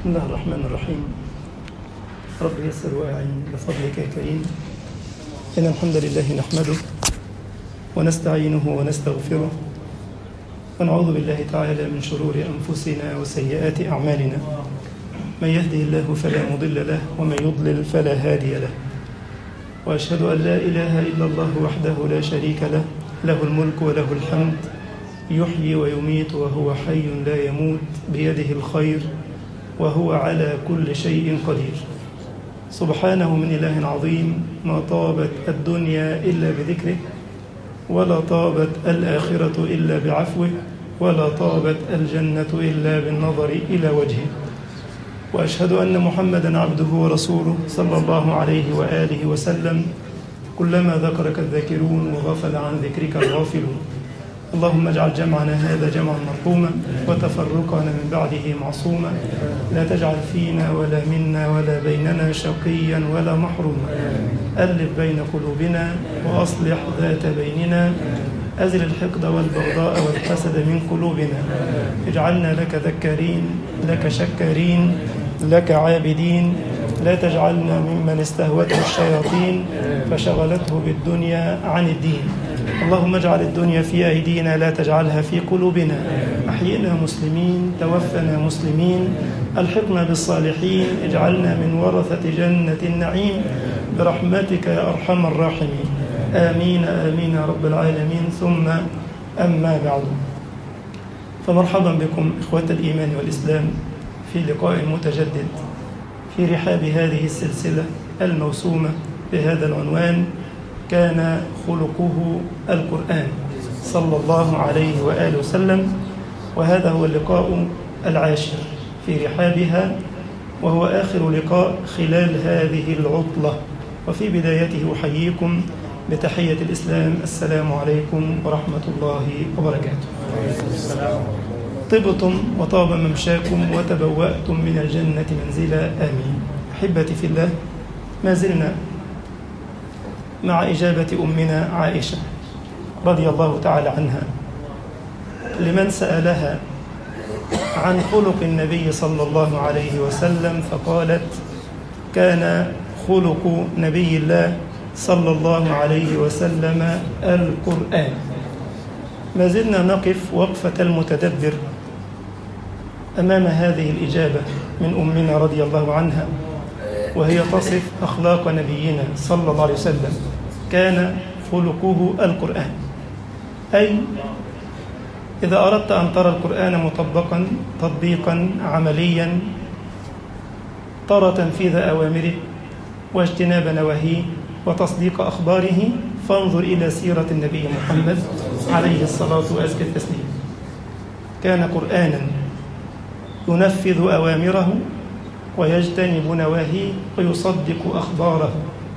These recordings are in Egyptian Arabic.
بسم الله الرحمن الرحيم رب يسر وأعين بفضلك يا كريم إن الحمد لله نحمده ونستعينه ونستغفره ونعوذ بالله تعالى من شرور أنفسنا وسيئات أعمالنا من يهده الله فلا مضل له ومن يضلل فلا هادي له وأشهد أن لا إله إلا الله وحده لا شريك له له الملك وله الحمد يحيي ويميت وهو حي لا يموت بيده الخير وهو على كل شيء قدير سبحانه من إله عظيم ما طابت الدنيا إلا بذكره ولا طابت الآخرة إلا بعفوه ولا طابت الجنة إلا بالنظر إلى وجهه وأشهد أن محمدا عبده ورسوله صلى الله عليه وآله وسلم كلما ذكرك الذاكرون وغفل عن ذكرك الغافلون اللهم اجعل جمعنا هذا جمعا مرحوما وتفرقنا من بعده معصوما لا تجعل فينا ولا منا ولا بيننا شقيا ولا محروما ألف بين قلوبنا وأصلح ذات بيننا أزل الحقد والبغضاء والحسد من قلوبنا اجعلنا لك ذكارين لك شكارين لك عابدين لا تجعلنا ممن استهوته الشياطين فشغلته بالدنيا عن الدين اللهم اجعل الدنيا في أيدينا لا تجعلها في قلوبنا أحيئنا مسلمين توفنا مسلمين ألحقنا بالصالحين اجعلنا من ورثة جنة النعيم برحمتك يا أرحم الراحمين آمين آمين يا رب العالمين ثم أما بعد فمرحبا بكم إخوة الإيمان والإسلام في لقاء متجدد في رحاب هذه السلسلة الموسومة بهذا العنوان كان خلقه القرآن صلى الله عليه وآله وسلم وهذا هو اللقاء العاشر في رحابها وهو آخر لقاء خلال هذه العطلة وفي بدايته أحييكم بتحية الإسلام السلام عليكم ورحمة الله وبركاته طبتم وطاب ممشاكم وتبوأتم من الجنة منزلا آمين أحبتي في الله ما زلنا مع إجابة أمنا عائشة رضي الله تعالى عنها لمن سألها عن خلق النبي صلى الله عليه وسلم فقالت كان خلق نبي الله صلى الله عليه وسلم القرآن ما زلنا نقف وقفة المتدبر أمام هذه الإجابة من أمنا رضي الله عنها وهي تصف أخلاق نبينا صلى الله عليه وسلم كان خلقه القرآن أي إذا أردت أن ترى القرآن مطبقا تطبيقا عمليا ترى تنفيذ أوامره واجتناب نواهيه وتصديق أخباره فانظر إلى سيرة النبي محمد عليه الصلاة وأزكى التسليم كان قرآنا ينفذ أوامره ويجتنب نواهيه ويصدق أخباره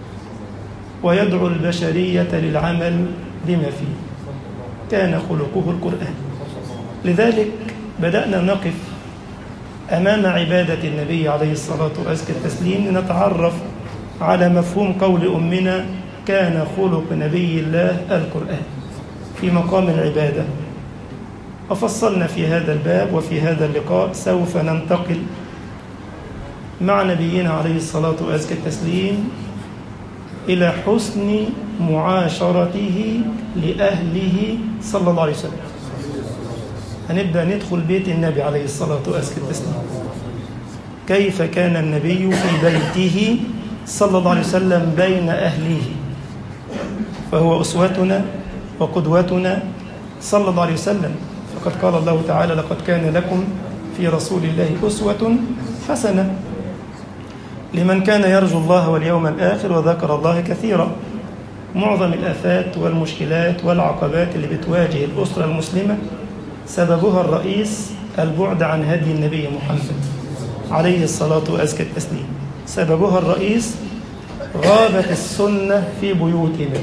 ويدعو البشرية للعمل بما فيه كان خلقه القرآن لذلك بدأنا نقف أمام عبادة النبي عليه الصلاة وأزكى التسليم لنتعرف على مفهوم قول أمنا كان خلق نبي الله القرآن في مقام العبادة وفصلنا في هذا الباب وفي هذا اللقاء سوف ننتقل مع نبينا عليه الصلاة وأزكى التسليم إلى حسن معاشرته لأهله صلى الله عليه وسلم هنبدأ ندخل بيت النبي عليه الصلاة وأزكى التسليم كيف كان النبي في بيته صلى الله عليه وسلم بين أهله فهو أسوتنا وقدوتنا صلى الله عليه وسلم فقد قال الله تعالى لقد كان لكم في رسول الله أسوة حسنة لمن كان يرجو الله واليوم الآخر وذكر الله كثيرا معظم الآفات والمشكلات والعقبات اللي بتواجه الأسرة المسلمة سببها الرئيس البعد عن هدي النبي محمد عليه الصلاة وأزكى التسليم سببها الرئيس غابت السنة في بيوتنا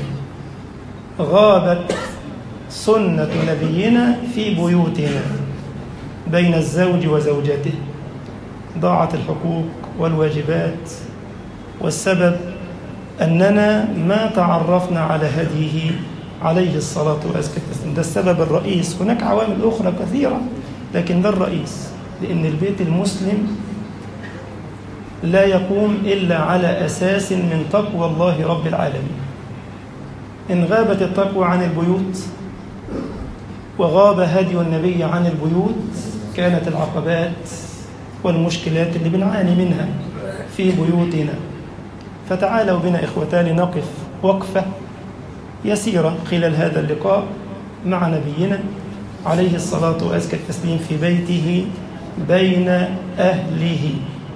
غابت سنة نبينا في بيوتنا بين الزوج وزوجته ضاعت الحقوق والواجبات والسبب أننا ما تعرفنا على هديه عليه الصلاة والسلام ده السبب الرئيس هناك عوامل أخرى كثيرة لكن ده الرئيس لأن البيت المسلم لا يقوم إلا على أساس من تقوى الله رب العالمين إن غابت التقوى عن البيوت وغاب هدي النبي عن البيوت كانت العقبات والمشكلات اللي بنعاني منها في بيوتنا فتعالوا بنا إخوتان لنقف وقفة يسيرة خلال هذا اللقاء مع نبينا عليه الصلاة وأزكى التسليم في بيته بين أهله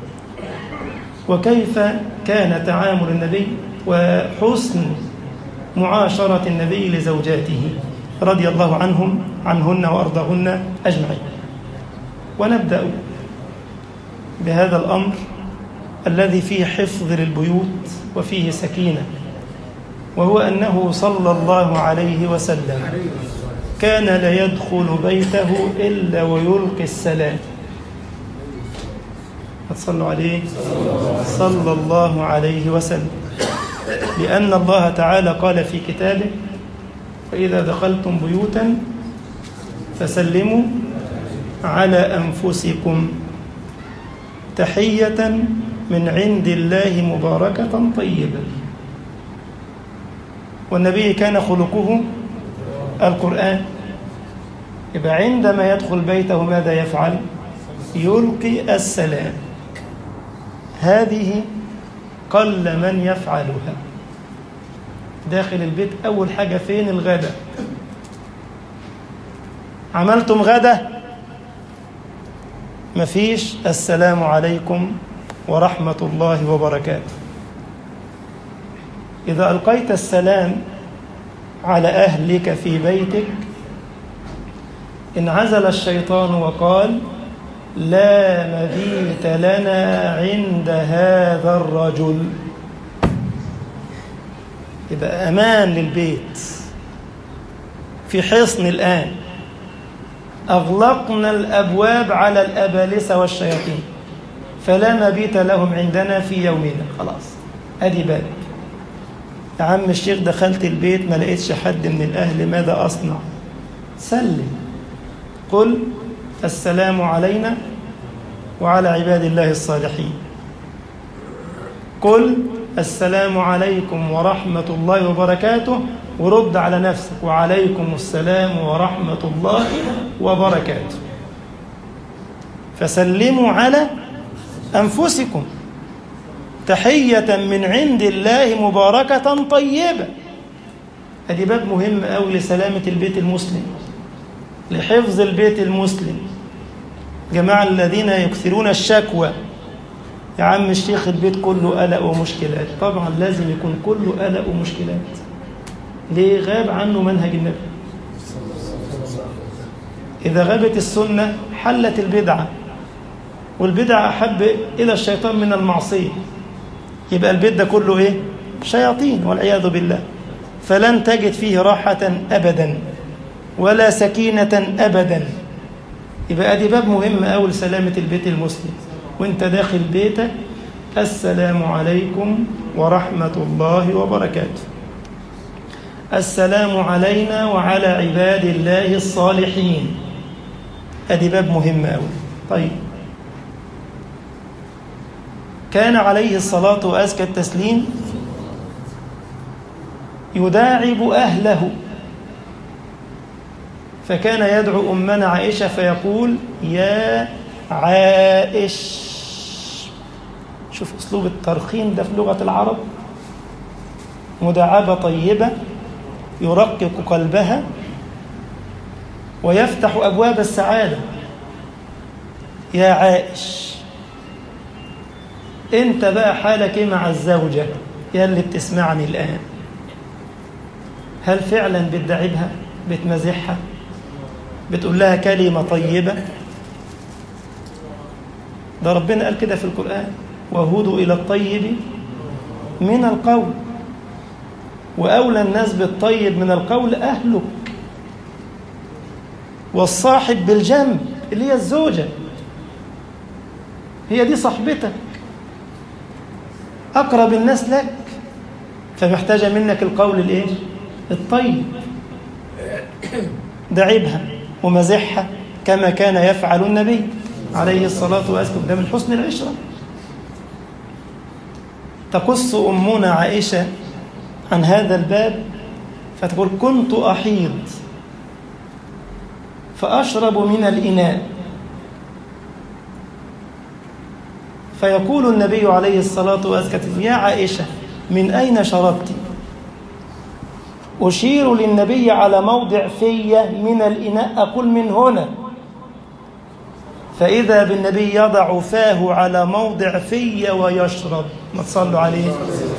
وكيف كان تعامل النبي وحسن معاشرة النبي لزوجاته رضي الله عنهم عنهن وأرضهن أجمعين ونبدأ بهذا الأمر الذي فيه حفظ للبيوت وفيه سكينة وهو أنه صلى الله عليه وسلم كان لا يدخل بيته إلا ويلقي السلام صلوا عليه صلى الله عليه وسلم لأن الله تعالى قال في كتابه فإذا دخلتم بيوتا فسلموا على أنفسكم تحية من عند الله مباركة طيبة والنبي كان خلقه القرآن يبقى عندما يدخل بيته ماذا يفعل يلقي السلام هذه قل من يفعلها داخل البيت أول حاجة فين الغدا عملتم غدا مفيش السلام عليكم ورحمة الله وبركاته إذا ألقيت السلام على أهلك في بيتك انعزل الشيطان وقال لا مبيت لنا عند هذا الرجل يبقى أمان للبيت في حصن الآن أغلقنا الأبواب على الأبالسة والشياطين فلا مبيت لهم عندنا في يومنا خلاص أدي باب يا عم الشيخ دخلت البيت ما لقيتش حد من الأهل ماذا أصنع سلم قل السلام علينا وعلى عباد الله الصالحين قل السلام عليكم ورحمة الله وبركاته ورد على نفسك وعليكم السلام ورحمة الله وبركاته فسلموا على أنفسكم تحية من عند الله مباركة طيبة هذه باب مهم أوي لسلامة البيت المسلم لحفظ البيت المسلم جماعة الذين يكثرون الشكوى يا عم الشيخ البيت كله قلق ومشكلات طبعا لازم يكون كله قلق ومشكلات ليه غاب عنه منهج النبي إذا غابت السنة حلت البدعة والبدعة أحب إلى الشيطان من المعصية يبقى البيت ده كله إيه شياطين والعياذ بالله فلن تجد فيه راحة أبدا ولا سكينة أبدا يبقى دي باب مهم أوي لسلامة البيت المسلم وانت داخل بيتك السلام عليكم ورحمة الله وبركاته السلام علينا وعلى عباد الله الصالحين ادي باب مهم أوي طيب كان عليه الصلاة وأزكى التسليم يداعب أهله فكان يدعو أمنا عائشة فيقول يا عائش شوف أسلوب الترخيم ده في لغة العرب مداعبة طيبة يرقق قلبها ويفتح أبواب السعادة يا عائش انت بقى حالك ايه مع الزوجة يا اللي بتسمعني الآن هل فعلا بتدعبها بتمزحها بتقول لها كلمة طيبة ده ربنا قال كده في القرآن وهدوا إلى الطيب من القول وأولى الناس بالطيب من القول أهلك والصاحب بالجنب اللي هي الزوجة هي دي صاحبتك أقرب الناس لك فمحتاجة منك القول الإيه؟ الطيب دعبها ومزحها كما كان يفعل النبي عليه الصلاة والسلام ده من حسن العشرة تقص أمنا عائشة عن هذا الباب فتقول كنت أحيض فأشرب من الإناء فيقول النبي عليه الصلاة والسلام يا عائشة من أين شربت أشير للنبي على موضع في من الإناء أقول من هنا فإذا بالنبي يضع فاه على موضع في ويشرب ما تصلوا عليه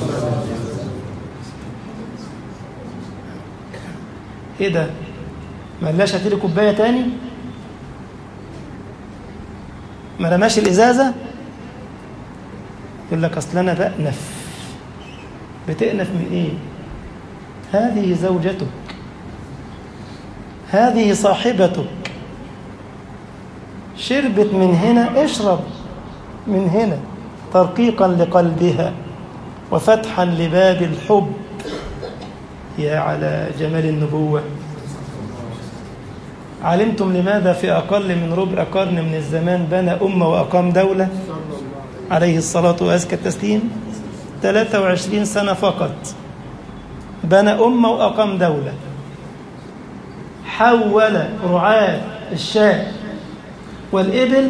ايه ده ما قالش هاتلي كوبايه تاني ما رماش الازازه يقول لك اصل انا بأنف بتأنف من ايه هذه زوجتك هذه صاحبتك شربت من هنا اشرب من هنا ترقيقا لقلبها وفتحا لباب الحب يا على جمال النبوة علمتم لماذا في أقل من ربع قرن من الزمان بنى أمة وأقام دولة عليه الصلاة وأزكى التسليم 23 سنة فقط بنى أمة وأقام دولة حول رعاة الشاة والإبل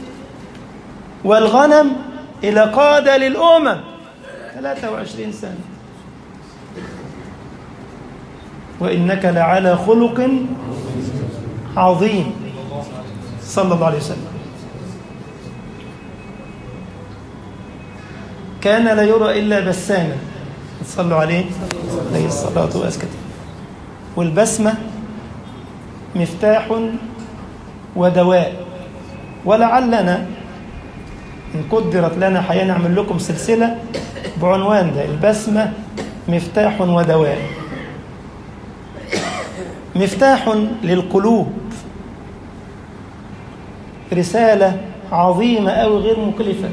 والغنم إلى قادة للأمم 23 سنة وإنك لعلى خلق عظيم صلى الله عليه وسلم كان لا يرى إلا بساما صلوا عليه عليه الصلاة والسلام والبسمة مفتاح ودواء ولعلنا إن قدرت لنا حياة نعمل لكم سلسلة بعنوان ده البسمة مفتاح ودواء مفتاح للقلوب رسالة عظيمة أو غير مكلفة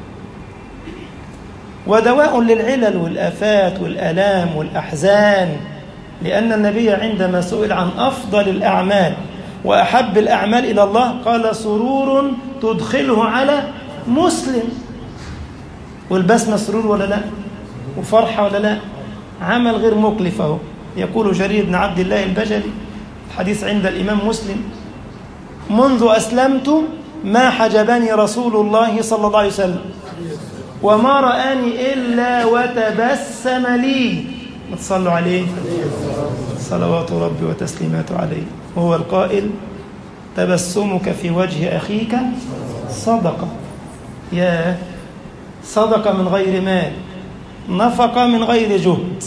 ودواء للعلل والآفات والآلام والأحزان لأن النبي عندما سئل عن أفضل الأعمال وأحب الأعمال إلى الله قال سرور تدخله على مسلم والبسمة سرور ولا لا وفرحة ولا لا عمل غير مكلف اهو يقول جرير بن عبد الله البجلي الحديث عند الإمام مسلم منذ أسلمت ما حجبني رسول الله صلى الله عليه وسلم وما رآني إلا وتبسم لي ما تصلوا عليه صلوات ربي وتسليماته عليه وهو القائل تبسمك في وجه أخيك صدقة يا صدقة من غير مال نفقة من غير جهد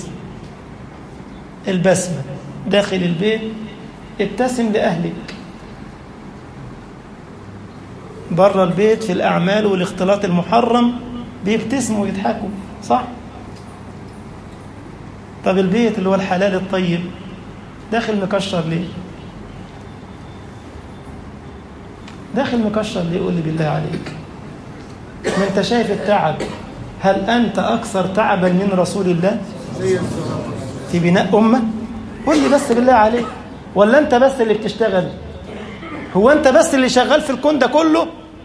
البسمة داخل البيت ابتسم لأهلك بره البيت في الأعمال والاختلاط المحرم بيبتسموا ويضحكوا صح؟ طب البيت اللي هو الحلال الطيب داخل مكشر ليه؟ داخل مكشر ليه قول لي بالله عليك ما انت شايف التعب هل انت اكثر تعبا من رسول الله في بناء امه قول لي بس بالله عليك ولا انت بس اللي بتشتغل هو انت بس اللي شغال في الكون ده كله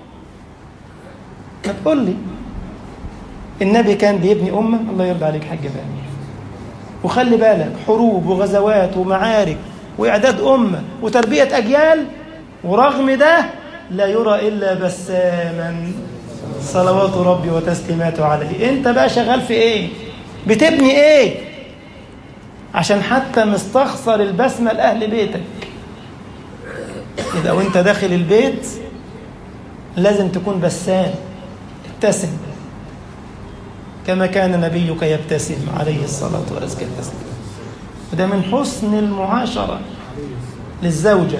ما تقول لي النبي كان بيبني امه الله يرضى عليك حاج بقى وخلي بالك حروب وغزوات ومعارك واعداد امه وتربيه اجيال ورغم ده لا يرى الا بساما صلوات ربي وتسليماته عليه انت بقى شغال في ايه بتبني ايه عشان حتى مستخسر البسمه لاهل بيتك اذا وانت داخل البيت لازم تكون بسام ابتسم كما كان نبيك يبتسم عليه الصلاة والسلام وده من حسن المعاشرة للزوجة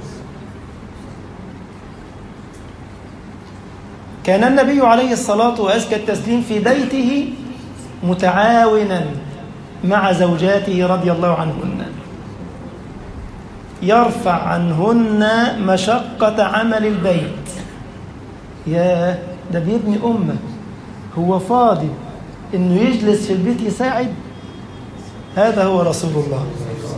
كان النبي عليه الصلاة وأزكى التسليم في بيته متعاونا مع زوجاته رضي الله عنهن يرفع عنهن مشقة عمل البيت يا ده بيبني أمة هو فاضي إنه يجلس في البيت يساعد هذا هو رسول الله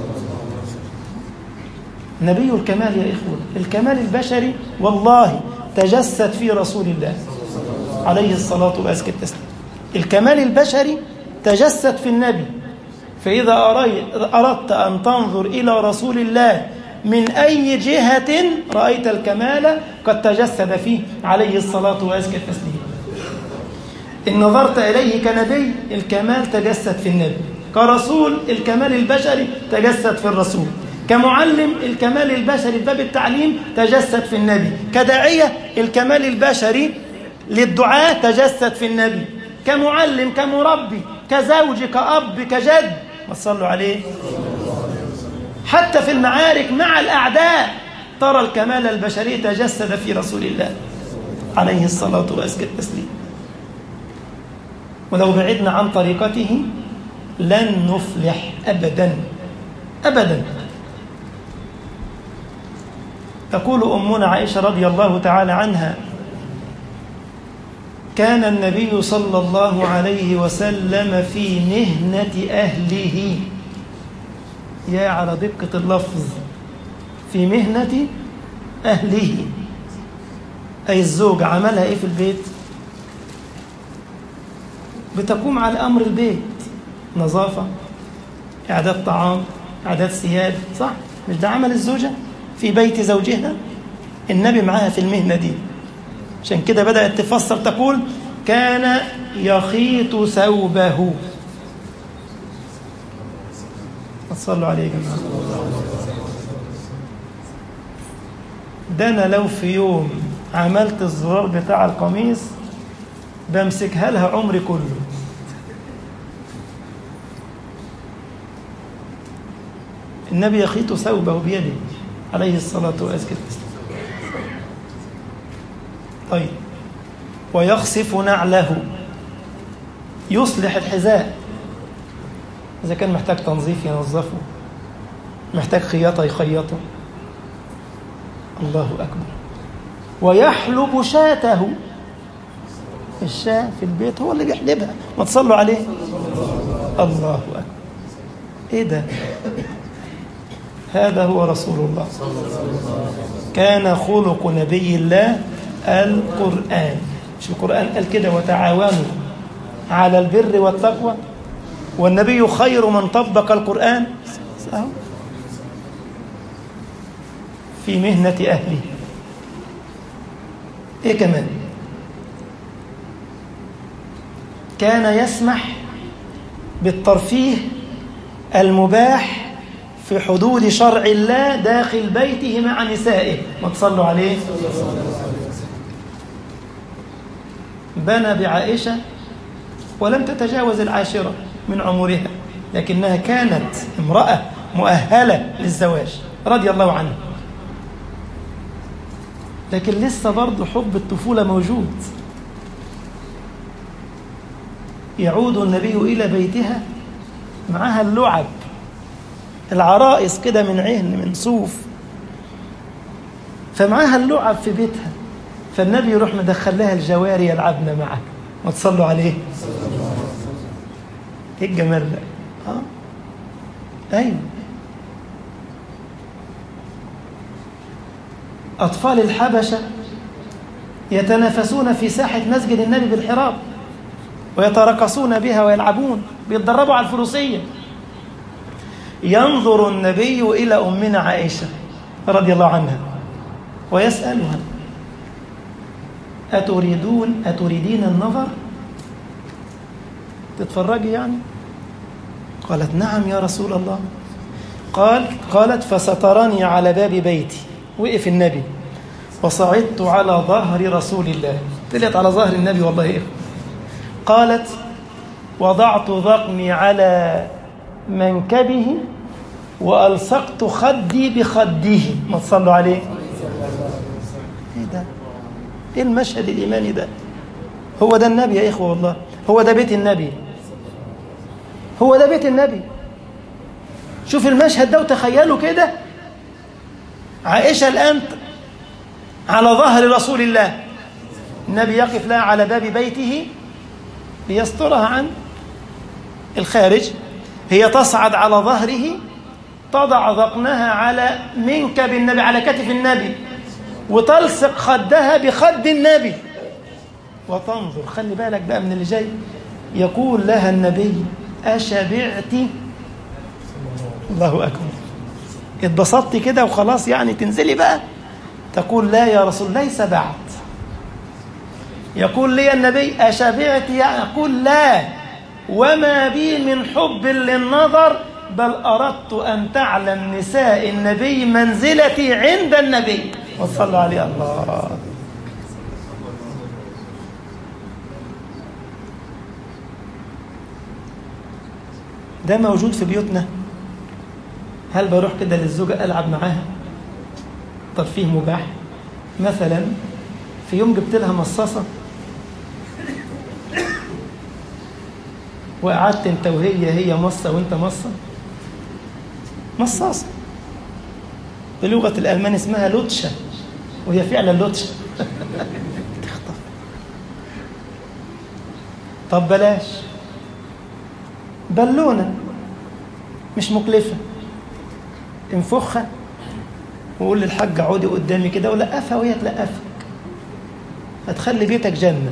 نبي الكمال يا إخوة الكمال البشري والله تجسد في رسول الله عليه الصلاة والسلام التسليم الكمال البشري تجسد في النبي فإذا أردت أن تنظر إلى رسول الله من أي جهة رأيت الكمال قد تجسد فيه عليه الصلاة وأزكى التسليم إن نظرت إليه كنبي الكمال تجسد في النبي كرسول الكمال البشري تجسد في الرسول كمعلم الكمال البشري في باب التعليم تجسد في النبي كداعية الكمال البشري للدعاء تجسد في النبي كمعلم كمربي كزوج كأب كجد ما تصلوا عليه حتى في المعارك مع الأعداء ترى الكمال البشري تجسد في رسول الله عليه الصلاة وأزكى التسليم ولو بعدنا عن طريقته لن نفلح أبدا أبدا تقول أمنا عائشة رضي الله تعالى عنها كان النبي صلى الله عليه وسلم في مهنة أهله يا على دقة اللفظ في مهنة أهله أي الزوج عملها إيه في البيت بتقوم على أمر البيت نظافة إعداد طعام إعداد ثياب صح مش ده عمل الزوجة في بيت زوجها النبي معاها في المهنة دي عشان كده بدأت تفسر تقول كان يخيط ثوبه صلوا عليه يا جماعة ده أنا لو في يوم عملت الزرار بتاع القميص بمسكها لها عمري كله النبي يخيط ثوبه بيده عليه الصلاة والسلام طيب ويخسف نعله يصلح الحذاء إذا كان محتاج تنظيف ينظفه محتاج خياطة يخيطه الله أكبر ويحلب شاته الشاة في البيت هو اللي بيحلبها ما تصلوا عليه الله أكبر إيه ده هذا هو رسول الله كان خلق نبي الله القرآن مش القرآن قال كده وتعاونوا على البر والتقوى والنبي خير من طبق القرآن في مهنة أهله إيه كمان كان يسمح بالترفيه المباح في حدود شرع الله داخل بيته مع نسائه ما تصلوا عليه بنى بعائشة ولم تتجاوز العاشرة من عمرها لكنها كانت امرأة مؤهلة للزواج رضي الله عنها لكن لسه برضه حب الطفولة موجود يعود النبي إلى بيتها معها اللعب العرائس كده من عهن من صوف فمعاها اللعب في بيتها فالنبي يروح مدخل لها الجواري يلعبن معه ما تصلوا عليه ايه الجمال ده اه ايوه اطفال الحبشه يتنافسون في ساحه مسجد النبي بالحراب ويترقصون بها ويلعبون بيتدربوا على الفروسيه ينظر النبي الى امنا عائشه رضي الله عنها ويسالها أتريدون أتريدين النظر تتفرجي يعني قالت نعم يا رسول الله قال قالت فسترني على باب بيتي وقف النبي وصعدت على ظهر رسول الله طلعت على ظهر النبي والله إيه قالت وضعت ذقني على منكبه وألصقت خدي بخده ما تصلوا عليه ايه ده ايه المشهد الايماني ده هو ده النبي يا اخوه والله هو ده بيت النبي هو ده بيت النبي شوف المشهد ده وتخيلوا كده عائشه الان على ظهر رسول الله النبي يقف لها على باب بيته ليسترها عن الخارج هي تصعد على ظهره تضع ذقنها على منكب النبي على كتف النبي وتلصق خدها بخد النبي وتنظر خلي بالك بقى من اللي جاي يقول لها النبي أشبعت الله أكبر اتبسطت كده وخلاص يعني تنزلي بقى تقول لا يا رسول ليس بعد يقول لي النبي أشبعت يعني أقول لا وما بي من حب للنظر بل أردت أن تعلم نساء النبي منزلتي عند النبي وصلى عليه الله ده موجود في بيوتنا هل بروح كده للزوجة ألعب معاها ترفيه مباح مثلا في يوم جبت لها مصاصة وقعدت انت وهي هي مصة وانت مصة مصاصة بلغة الألمان اسمها لوتشة وهي فعلا لوتشة تخطف طب بلاش بالونة مش مكلفة انفخها وقول للحاج عودي قدامي كده ولقفها وهي تلقفك هتخلي بيتك جنة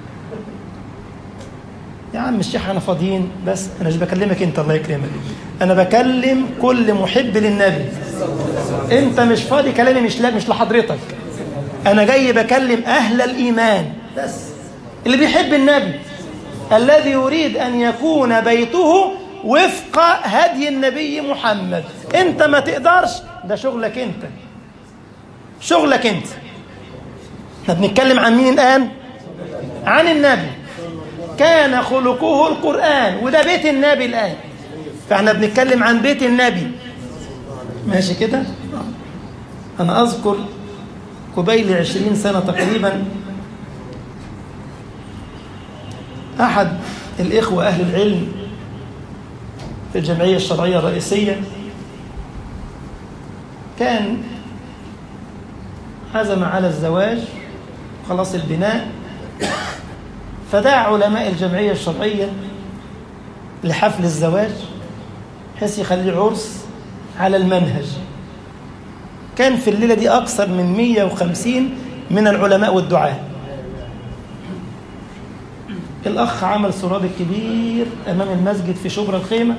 يا عم الشيخ احنا فاضيين بس انا مش بكلمك انت الله يكرمك انا بكلم كل محب للنبي انت مش فاضي كلامي مش لا مش لحضرتك انا جاي بكلم اهل الايمان بس اللي بيحب النبي الذي يريد ان يكون بيته وفق هدي النبي محمد انت ما تقدرش ده شغلك انت شغلك انت احنا بنتكلم عن مين الان عن النبي كان خلقه القرآن وده بيت النبي الآن فاحنا بنتكلم عن بيت النبي ماشي كده أنا أذكر قبيل عشرين سنة تقريبا أحد الإخوة أهل العلم في الجمعية الشرعية الرئيسية كان عزم على الزواج خلاص البناء فدعا علماء الجمعية الشرعية لحفل الزواج بحيث يخليه عرس على المنهج كان في الليلة دي أكثر من 150 من العلماء والدعاة الأخ عمل سراب كبير أمام المسجد في شبرا الخيمة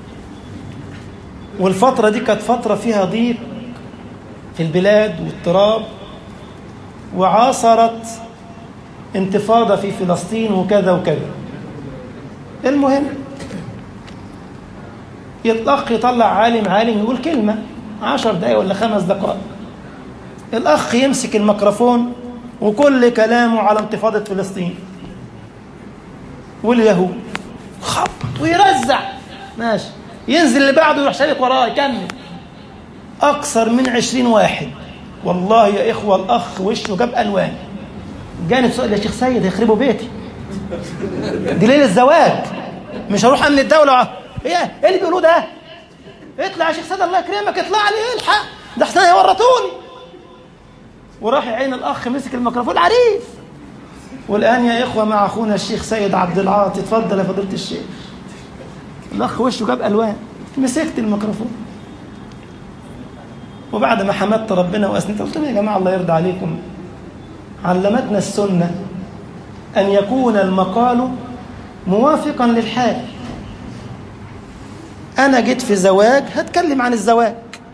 والفترة دي كانت فترة فيها ضيق في البلاد واضطراب وعاصرت انتفاضة في فلسطين وكذا وكذا المهم الأخ يطلع عالم عالم يقول كلمة عشر دقايق ولا خمس دقائق الأخ يمسك الميكروفون وكل كلامه على انتفاضة فلسطين واليهود خبط ويرزع ماشي ينزل اللي بعده يروح شارك وراه يكمل أكثر من عشرين واحد والله يا إخوة الأخ وشه جاب ألوان جانب سؤال يا شيخ سيد هيخربوا بيتي دي ليله الزواج مش هروح امن الدوله ايه ايه اللي بيقولوه ده اطلع يا شيخ سيد الله يكرمك اطلع لي الحق ده احسن هيورطوني وراح عين الاخ مسك الميكروفون عريف والان يا اخوه مع اخونا الشيخ سيد عبد العاطي اتفضل يا فضيله الشيخ الاخ وشه جاب الوان مسكت الميكروفون وبعد ما حمدت ربنا واثنيت قلت لهم يا جماعه الله يرضى عليكم علمتنا السنة أن يكون المقال موافقا للحال أنا جيت في زواج هتكلم عن الزواج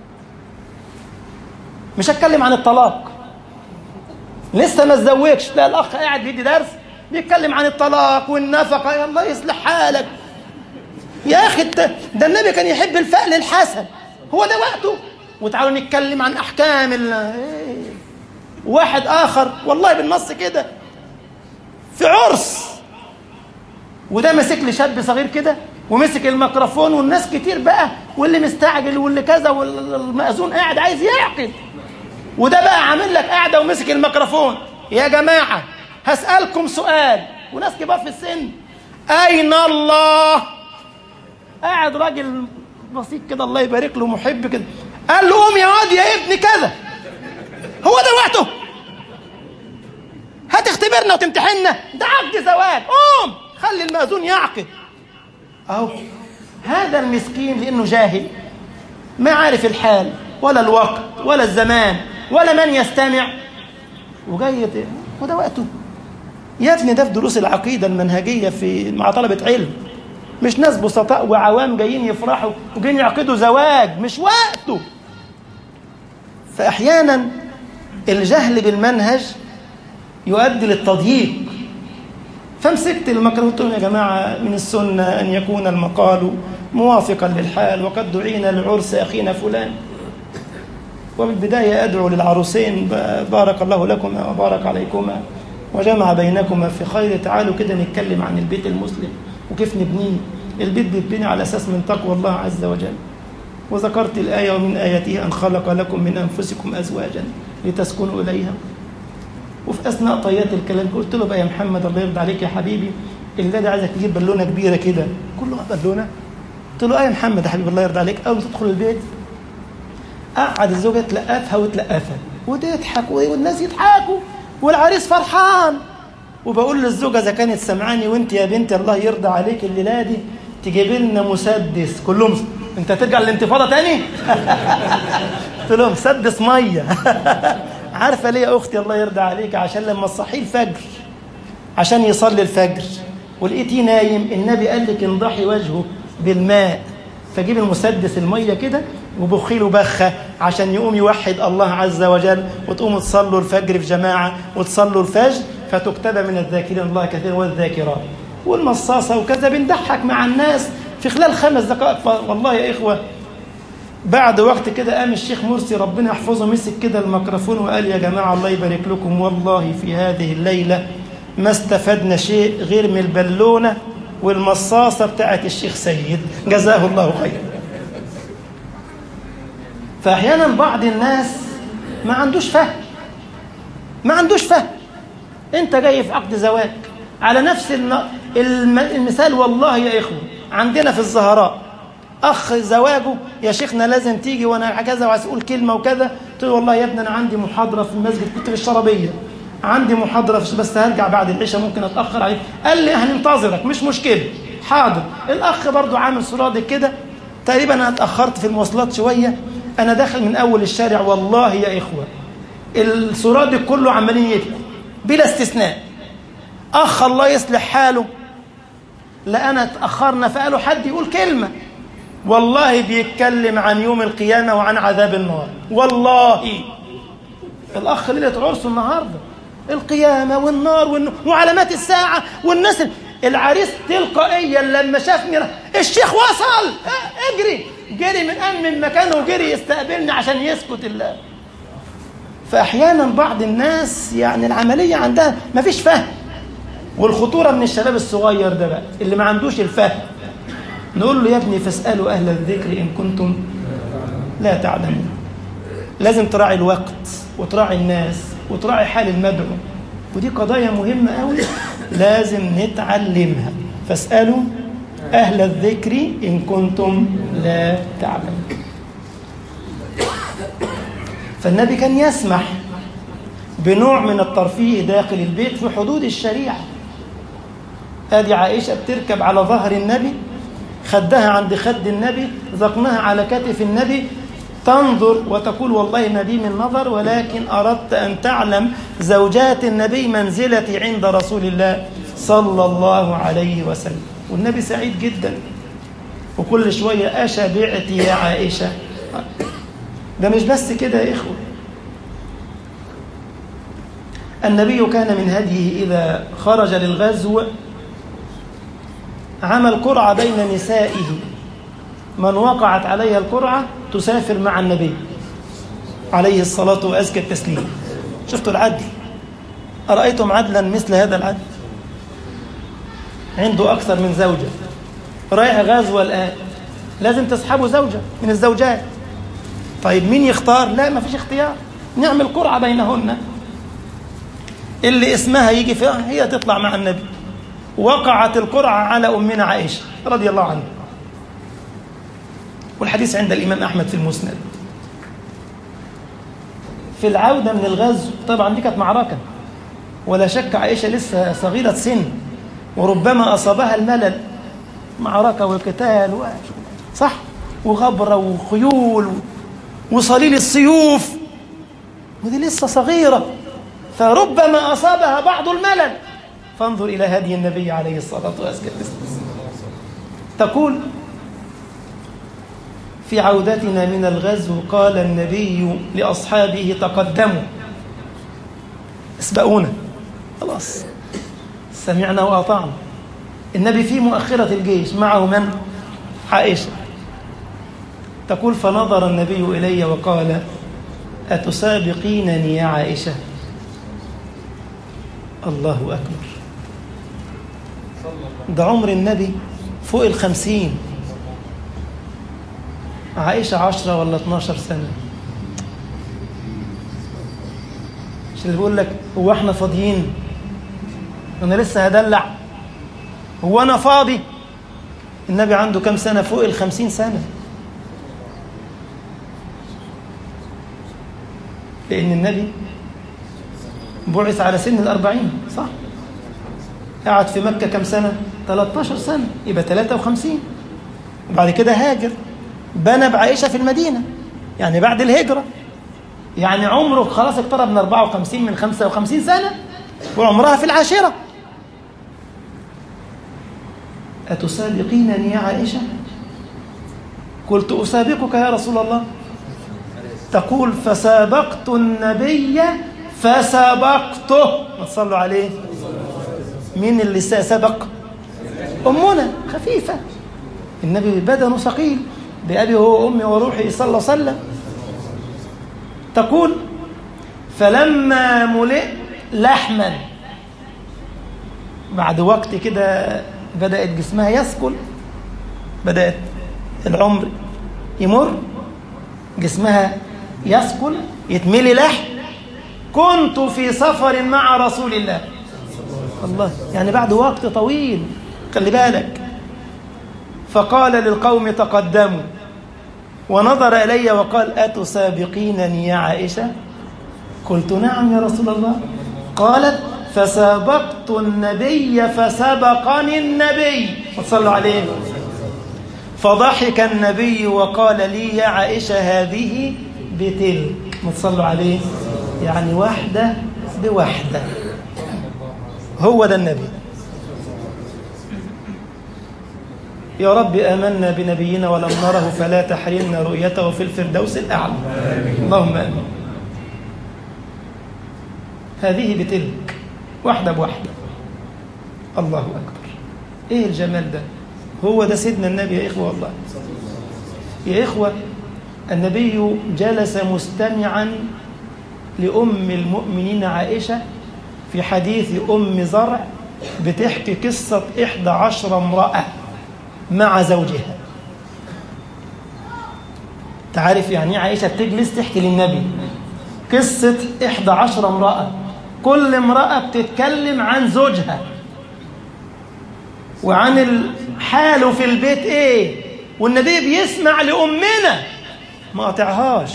مش هتكلم عن الطلاق لسه ما اتزوجش لا الأخ قاعد بيدي درس بيتكلم عن الطلاق والنفقة يا الله يصلح حالك يا أخي ده النبي كان يحب الفأل الحسن هو ده وقته وتعالوا نتكلم عن أحكام ال واحد آخر والله بالنص كده في عرس وده ماسك لي شاب صغير كده ومسك الميكروفون والناس كتير بقى واللي مستعجل واللي كذا والمأذون قاعد عايز يعقد وده بقى عامل لك قاعدة ومسك الميكروفون يا جماعة هسألكم سؤال وناس كبار في السن أين الله قاعد راجل بسيط كده الله يبارك له محب كده قال له قوم يا واد يا ابني كذا هو ده وقته هتختبرنا وتمتحنا ده عقد زواج قوم خلي المأذون يعقد اهو هذا المسكين لانه جاهل ما عارف الحال ولا الوقت ولا الزمان ولا من يستمع وجاي وده وقته يا ابني ده في دروس العقيدة المنهجية في مع طلبة علم مش ناس بسطاء وعوام جايين يفرحوا وجايين يعقدوا زواج مش وقته فأحيانا الجهل بالمنهج يؤدي للتضييق فمسكت المكروه قلت لهم يا جماعة من السنة أن يكون المقال موافقا للحال وقد دعينا لعرس أخينا فلان وبالبداية أدعو للعروسين بارك الله لكما وبارك عليكما وجمع بينكما في خير تعالوا كده نتكلم عن البيت المسلم وكيف نبنيه البيت بيتبني على أساس من تقوى الله عز وجل وذكرت الآية ومن آياته أن خلق لكم من أنفسكم أزواجا لتسكنوا إليها وفي أثناء طيات الكلام قلت له بقى يا محمد الله يرضى عليك يا حبيبي اللي عايزك تجيب بالونة كبيرة كده كله بالونة قلت له آه يا محمد يا حبيبي الله يرضى عليك أول ما تدخل البيت قعد الزوجة تلقفها وتلقفها وتضحك والناس يضحكوا والعريس فرحان وبقول للزوجة إذا كانت سمعاني وأنت يا بنتي الله يرضى عليك الليلة دي تجيب لنا مسدس كلهم أنت هترجع للانتفاضة تاني؟ قلت لهم مسدس مية عارفة ليه يا أختي الله يرضى عليك عشان لما تصحيه الفجر عشان يصلي الفجر ولقيتيه نايم النبي قال لك انضحي وجهه بالماء فجيب المسدس المية كده وبخي له بخة عشان يقوم يوحد الله عز وجل وتقوموا تصلوا الفجر في جماعة وتصلوا الفجر فتكتب من الذاكرين الله كثيرا والذاكرات والمصاصة وكذا بنضحك مع الناس في خلال خمس دقائق والله يا إخوة بعد وقت كده قام الشيخ مرسي ربنا يحفظه مسك كده الميكروفون وقال يا جماعة الله يبارك لكم والله في هذه الليلة ما استفدنا شيء غير من البالونة والمصاصة بتاعت الشيخ سيد جزاه الله خيرا فأحيانا بعض الناس ما عندوش فهم ما عندوش فهم انت جاي في عقد زواج على نفس المثال والله يا إخوة عندنا في الزهراء أخ زواجه يا شيخنا لازم تيجي وأنا كذا وعايز أقول كلمة وكذا قلت له والله يا ابني أنا عندي محاضرة في المسجد كنت في الشربية عندي محاضرة بس هرجع بعد العشاء ممكن أتأخر عليك قال لي هننتظرك مش مشكلة حاضر الأخ برضو عامل صرادق كده تقريبا أنا اتأخرت في المواصلات شوية أنا داخل من أول الشارع والله يا إخوة السرادق كله عمالين يبكوا بلا استثناء أخ الله يصلح حاله لأنا اتأخرنا فقالوا حد يقول كلمة والله بيتكلم عن يوم القيامة وعن عذاب النار والله الأخ ليلة عرسه النهاردة القيامة والنار والن... وعلامات الساعة والناس العريس تلقائيا لما شافني الشيخ وصل اجري جري من أم من مكانه وجري يستقبلني عشان يسكت الله فأحيانا بعض الناس يعني العملية عندها ما فيش فهم والخطورة من الشباب الصغير ده بقى اللي ما عندوش الفهم نقول له يا ابني فاسألوا أهل الذكر إن كنتم لا تعلمون لازم تراعي الوقت وتراعي الناس وتراعي حال المدعو ودي قضايا مهمة قوي لازم نتعلمها فاسألوا أهل الذكر إن كنتم لا تعلمون فالنبي كان يسمح بنوع من الترفيه داخل البيت في حدود الشريعة ادي عائشة بتركب على ظهر النبي خدها عند خد النبي ذقنها على كتف النبي تنظر وتقول والله ما بي من نظر ولكن أردت أن تعلم زوجات النبي منزلتي عند رسول الله صلى الله عليه وسلم والنبي سعيد جدا وكل شوية أشبعت يا عائشة ده مش بس كده يا إخوة النبي كان من هديه إذا خرج للغزو عمل قرعة بين نسائه من وقعت عليها القرعة تسافر مع النبي عليه الصلاة وأزكى التسليم شفتوا العدل أرأيتم عدلا مثل هذا العدل عنده أكثر من زوجة رايح غزوة الآن لازم تسحبوا زوجة من الزوجات طيب مين يختار لا ما فيش اختيار نعمل قرعة بينهن اللي اسمها يجي فيها هي تطلع مع النبي وقعت القرعة على أمنا عائشة رضي الله عنها والحديث عند الإمام أحمد في المسند في العودة من الغزو طبعا دي كانت معركة ولا شك عائشة لسه صغيرة سن وربما أصابها الملل معركة وقتال و... صح وغبرة وخيول وصليل السيوف ودي لسه صغيرة فربما أصابها بعض الملل فانظر إلى هدي النبي عليه الصلاة والسلام تقول في عودتنا من الغزو قال النبي لأصحابه تقدموا اسبقونا خلاص سمعنا وأطعنا النبي في مؤخرة الجيش معه من؟ عائشة تقول فنظر النبي إلي وقال أتسابقينني يا عائشة الله أكبر ده عمر النبي فوق الخمسين عائشة عشرة ولا اتناشر سنة مش اللي بيقول لك هو احنا فاضيين انا لسه هدلع هو انا فاضي النبي عنده كم سنة فوق الخمسين سنة لأن النبي بعث على سن الأربعين صح قعد في مكة كم سنة 13 سنة يبقى 53 وبعد كده هاجر بنى بعائشة في المدينة يعني بعد الهجرة يعني عمره خلاص اقترب من 54 من 55 سنة وعمرها في العاشرة أتسابقينني يا عائشة قلت أسابقك يا رسول الله تقول فسابقت النبي فسبقته ما تصلوا عليه مين اللي سبق أمنا خفيفة النبي بدنه ثقيل بأبي هو وأمي وروحي صلى الله عليه وسلم تقول فلما ملئ لحما بعد وقت كده بدأت جسمها يسكل بدأت العمر يمر جسمها يسكل يتملي لحم كنت في سفر مع رسول الله الله يعني بعد وقت طويل خلي بالك فقال للقوم تقدموا ونظر إلي وقال أتسابقينني يا عائشة قلت نعم يا رسول الله قالت فسابقت النبي فسبقني النبي وصلوا عليه فضحك النبي وقال لي يا عائشة هذه بتلك ما تصلوا عليه يعني واحدة بواحدة هو ده النبي يا رب آمنا بنبينا ولم نره فلا تحرمنا رؤيته في الفردوس الأعلى اللهم آمين هذه بتلك واحدة بواحدة الله أكبر إيه الجمال ده هو ده سيدنا النبي يا إخوة والله يا إخوة النبي جلس مستمعا لأم المؤمنين عائشة في حديث أم زرع بتحكي قصة إحدى عشر امرأة مع زوجها تعرف يعني عائشة بتجلس تحكي للنبي قصة إحدى عشر امرأة كل امرأة بتتكلم عن زوجها وعن حاله في البيت ايه والنبي بيسمع لأمنا ما قطعهاش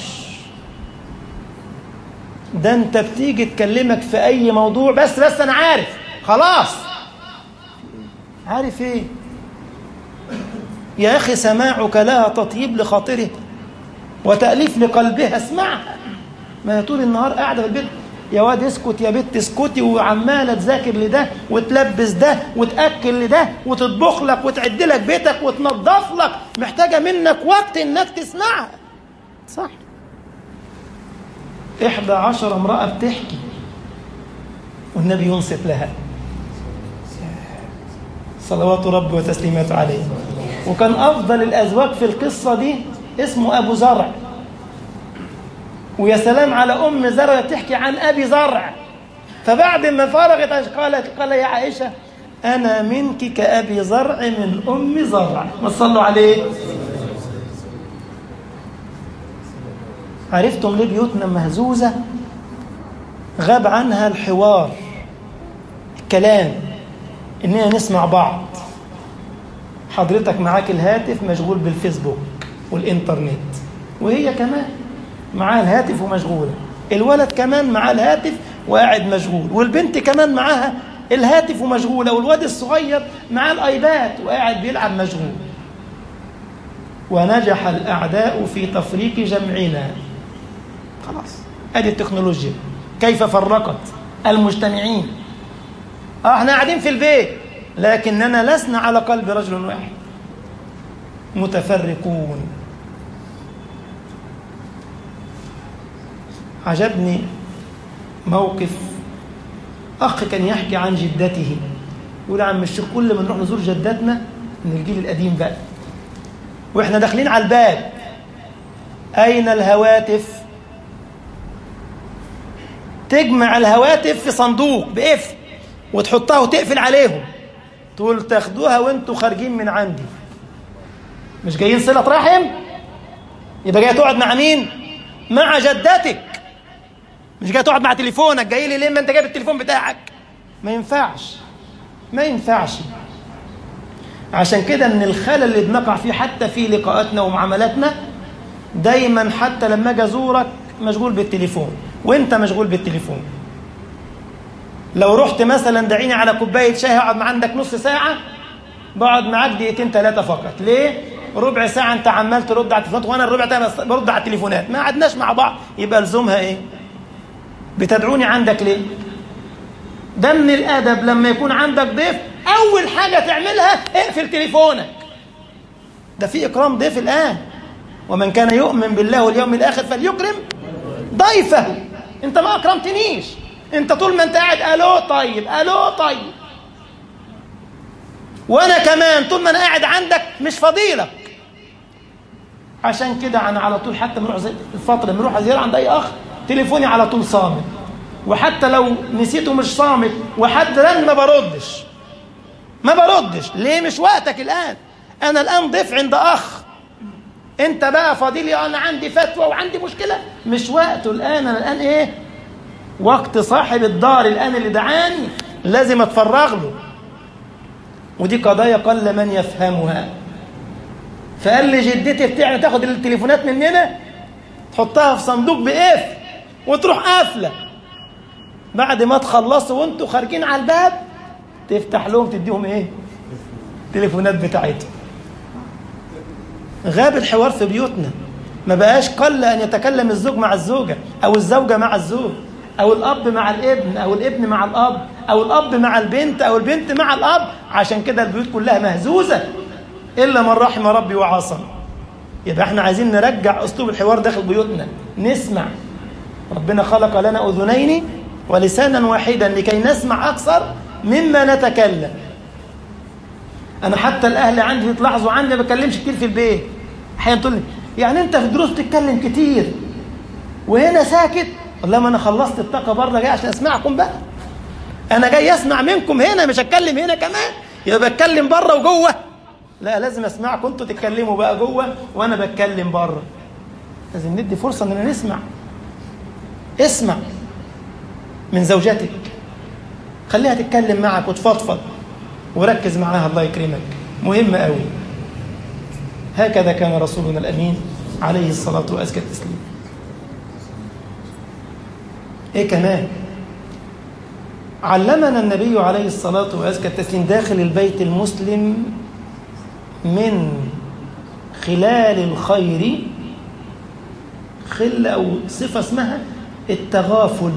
ده انت بتيجي تكلمك في اي موضوع بس بس انا عارف خلاص عارف ايه يا اخي سماعك لها تطيب لخاطره وتأليف لقلبها اسمعها ما هي طول النهار قاعده في البيت يا واد اسكت يا بنت اسكتي وعماله تذاكر لده وتلبس ده وتاكل لده وتطبخ لك وتعد لك بيتك وتنظف لك محتاجه منك وقت انك تسمعها صح إحدى عشر امرأة بتحكي والنبي ينصت لها صلوات ربي وتسليماته عليه وكان أفضل الأزواج في القصة دي اسمه أبو زرع ويا سلام على أم زرع تحكي عن أبي زرع فبعد ما فرغت قالت قال يا عائشة أنا منك كأبي زرع من أم زرع ما تصلوا عليه عرفتم ليه بيوتنا مهزوزة غاب عنها الحوار الكلام إننا نسمع بعض حضرتك معاك الهاتف مشغول بالفيسبوك والإنترنت وهي كمان معاها الهاتف ومشغولة الولد كمان معاه الهاتف وقاعد مشغول والبنت كمان معاها الهاتف ومشغولة والواد الصغير معاه الآيباد وقاعد بيلعب مشغول ونجح الأعداء في تفريق جمعنا خلاص ادي التكنولوجيا كيف فرقت المجتمعين اه احنا قاعدين في البيت لكننا لسنا على قلب رجل واحد متفرقون عجبني موقف أخ كان يحكي عن جدته يقول يا عم الشيخ كل ما نروح نزور جدتنا من الجيل القديم بقى واحنا داخلين على الباب أين الهواتف تجمع الهواتف في صندوق بقفل وتحطها وتقفل عليهم تقول تاخدوها وانتوا خارجين من عندي مش جايين صلة رحم يبقى جاي تقعد مع مين مع جدتك مش جاي تقعد مع تليفونك جاي لي ليه ما انت جايب التليفون بتاعك ما ينفعش ما ينفعش عشان كده من الخلل اللي بنقع فيه حتى في لقاءاتنا ومعاملاتنا دايما حتى لما اجي ازورك مشغول بالتليفون وانت مشغول بالتليفون لو رحت مثلا دعيني على كوبايه شاي هقعد مع عندك نص ساعه بقعد معاك دقيقتين ثلاثه فقط ليه ربع ساعه انت عمال ترد على التليفونات وانا الربع ده برد على التليفونات ما قعدناش مع بعض يبقى لزومها ايه بتدعوني عندك ليه ده من الادب لما يكون عندك ضيف اول حاجه تعملها اقفل تليفونك ده في اكرام ضيف الان ومن كان يؤمن بالله واليوم الاخر فليكرم ضيفه انت ما اكرمتنيش انت طول ما انت قاعد الو طيب الو طيب وانا كمان طول ما انا قاعد عندك مش فضيلك عشان كده انا على طول حتى بنروح زي الفتره بنروح زياره عند اي اخ تليفوني على طول صامت وحتى لو نسيته مش صامت وحد رن ما بردش ما بردش ليه مش وقتك الان انا الان ضيف عند اخ انت بقى فاضلي انا عندي فتوى وعندي مشكله مش وقته الان انا الان ايه وقت صاحب الدار الان اللي دعاني لازم اتفرغ له ودي قضايا قل من يفهمها فقال لي جدتي بتعمل تاخد التليفونات مننا تحطها في صندوق بقفل وتروح قافله بعد ما تخلصوا وانتوا خارجين على الباب تفتح لهم تديهم ايه التليفونات بتاعتهم غاب الحوار في بيوتنا ما بقاش قل ان يتكلم الزوج مع الزوجه او الزوجه مع الزوج او الاب مع الابن او الابن مع الاب او الاب مع البنت او البنت مع الاب عشان كده البيوت كلها مهزوزه الا من رحم ربي وعصم يبقى احنا عايزين نرجع اسلوب الحوار داخل بيوتنا نسمع ربنا خلق لنا اذنين ولسانا واحدا لكي نسمع اكثر مما نتكلم انا حتى الاهل عندي تلاحظوا عندي ما بتكلمش كتير في البيت احيانا تقول لي يعني انت في دروس بتتكلم كتير وهنا ساكت والله ما انا خلصت الطاقه بره جاي عشان اسمعكم بقى انا جاي اسمع منكم هنا مش اتكلم هنا كمان يبقى بتكلم بره وجوه لا لازم اسمعكم انتوا تتكلموا بقى جوه وانا بتكلم بره لازم ندي فرصه اننا نسمع اسمع من زوجتك خليها تتكلم معك وتفضفض وركز معاها الله يكرمك مهم قوي هكذا كان رسولنا الامين عليه الصلاه وازكى التسليم ايه كمان علمنا النبي عليه الصلاه وازكى التسليم داخل البيت المسلم من خلال الخير خل او صفه اسمها التغافل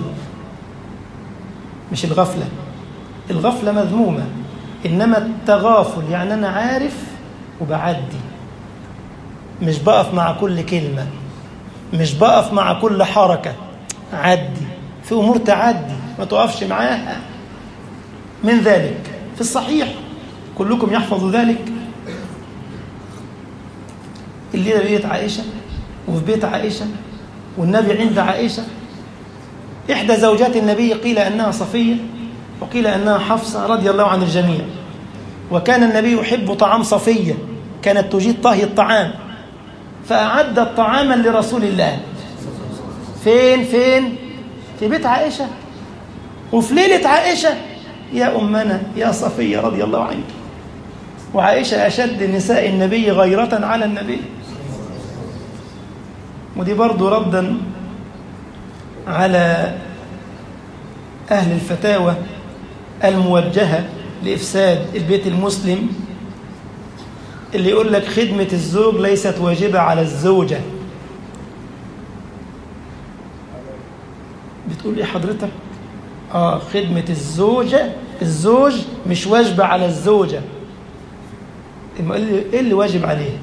مش الغفله الغفله مذمومه انما التغافل يعني انا عارف وبعدي مش بقف مع كل كلمه مش بقف مع كل حركه عدي في امور تعدي ما تقفش معاها من ذلك في الصحيح كلكم يحفظ ذلك الليله بيت عائشه وفي بيت عائشه والنبي عند عائشه احدى زوجات النبي قيل انها صفيه وقيل انها حفصه رضي الله عن الجميع وكان النبي يحب طعام صفيه كانت تجيد طهي الطعام فاعدت طعاما لرسول الله فين فين في بيت عائشه وفي ليله عائشه يا امنا يا صفيه رضي الله عنك وعائشه اشد نساء النبي غيره على النبي ودي برضو ردا على أهل الفتاوى الموجهة لإفساد البيت المسلم اللي يقول لك خدمة الزوج ليست واجبة على الزوجة بتقول إيه حضرتك؟ آه خدمة الزوجة الزوج مش واجب على الزوجة إما إيه اللي واجب عليه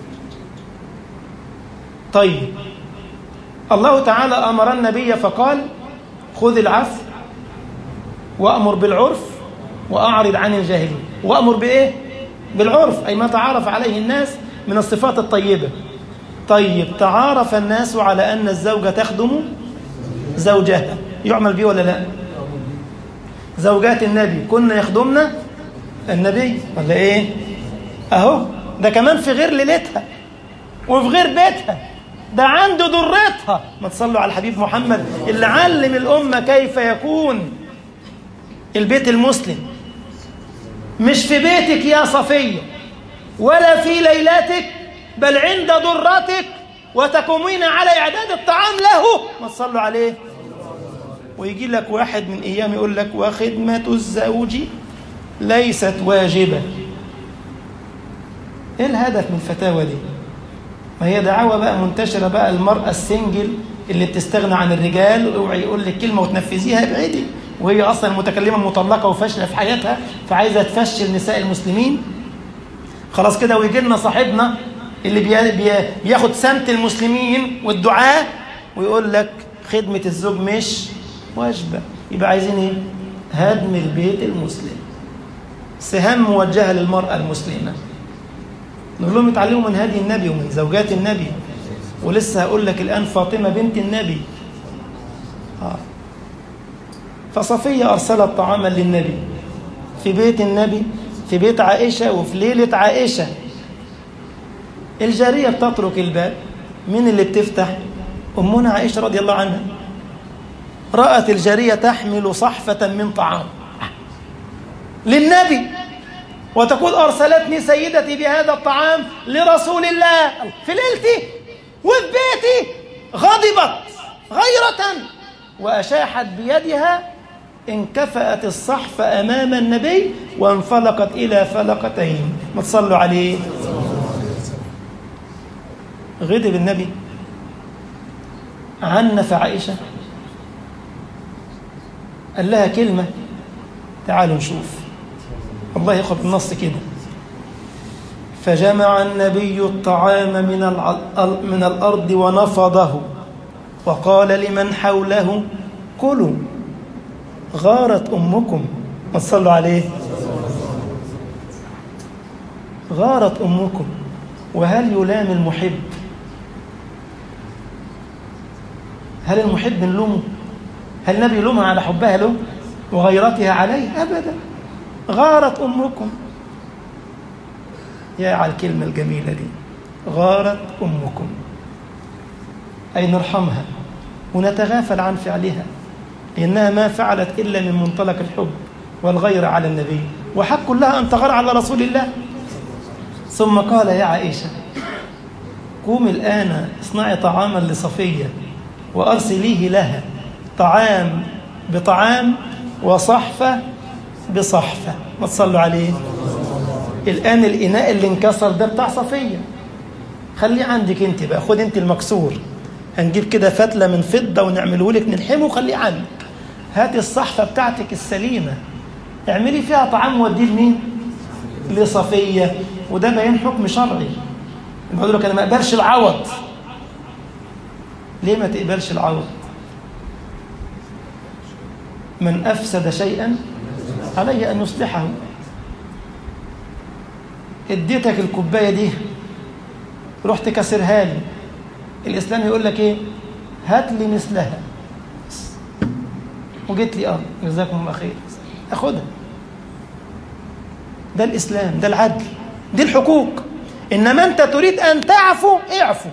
طيب الله تعالى أمر النبي فقال خذ العفو وأمر بالعرف وأعرض عن الجاهلين وأمر بإيه؟ بالعرف أي ما تعارف عليه الناس من الصفات الطيبة طيب تعارف الناس على أن الزوجة تخدم زوجها يعمل به ولا لا زوجات النبي كنا يخدمنا النبي ولا ايه اهو ده كمان في غير ليلتها وفي غير بيتها ده عنده ضرتها ما تصلوا على الحبيب محمد اللي علم الأمة كيف يكون البيت المسلم مش في بيتك يا صفية ولا في ليلتك بل عند ضرتك وتقومين على إعداد الطعام له ما تصلوا عليه ويجي لك واحد من أيام يقول لك وخدمة الزوج ليست واجبة إيه الهدف من الفتاوى دي ما هي دعوة بقى منتشرة بقى المرأة السنجل اللي بتستغنى عن الرجال ويقول لك كلمة وتنفذيها ابعدي وهي أصلا متكلمة مطلقة وفاشلة في حياتها فعايزة تفشل نساء المسلمين خلاص كده ويجي لنا صاحبنا اللي بي بي بياخد سمت المسلمين والدعاء ويقول لك خدمة الزوج مش واجبة يبقى عايزين ايه؟ هدم البيت المسلم سهام موجهة للمرأة المسلمة نقول لهم اتعلموا من هدي النبي ومن زوجات النبي ولسه هقول لك الآن فاطمة بنت النبي آه. فصفية أرسلت طعاما للنبي في بيت النبي في بيت عائشة وفي ليلة عائشة الجارية بتترك الباب مين اللي بتفتح أمنا عائشة رضي الله عنها رأت الجارية تحمل صحفة من طعام للنبي وتقول أرسلتني سيدتي بهذا الطعام لرسول الله في ليلتي وفي بيتي غضبت غيرة وأشاحت بيدها انكفأت الصحفة أمام النبي وانفلقت إلى فلقتين ما تصلوا عليه غضب النبي عنف عائشة قال لها كلمة تعالوا نشوف الله ياخد النص كده فجمع النبي الطعام من من الأرض ونفضه وقال لمن حوله كلوا غارت أمكم ما تصلوا عليه غارت أمكم وهل يلام المحب هل المحب نلومه هل النبي يلومها على حبها له وغيرتها عليه أبدا غارت أمكم يا على الكلمة الجميلة دي غارت أمكم أي نرحمها ونتغافل عن فعلها لأنها ما فعلت إلا من منطلق الحب والغير على النبي وحق لها أن تغار على رسول الله ثم قال يا عائشة قومي الآن اصنعي طعاما لصفية وأرسليه لها طعام بطعام وصحفة بصحفة ما تصلوا عليه الآن الإناء اللي انكسر ده بتاع صفية خليه عندك انت بقى خد انت المكسور هنجيب كده فتلة من فضة ونعمله لك نلحمه وخليه عندك هاتي الصحفة بتاعتك السليمة اعملي فيها طعام وديه لمين؟ لصفية وده بيان حكم شرعي بقول لك انا ما اقبلش العوض ليه ما تقبلش العوض؟ من أفسد شيئا عليه أن يصلحه اديتك الكوباية دي رحت كسرها لي الإسلام يقول لك إيه هات لي مثلها وجيت لي اه جزاكم الله خير اخدها ده الإسلام ده العدل دي الحقوق إنما أنت تريد أن تعفو اعفو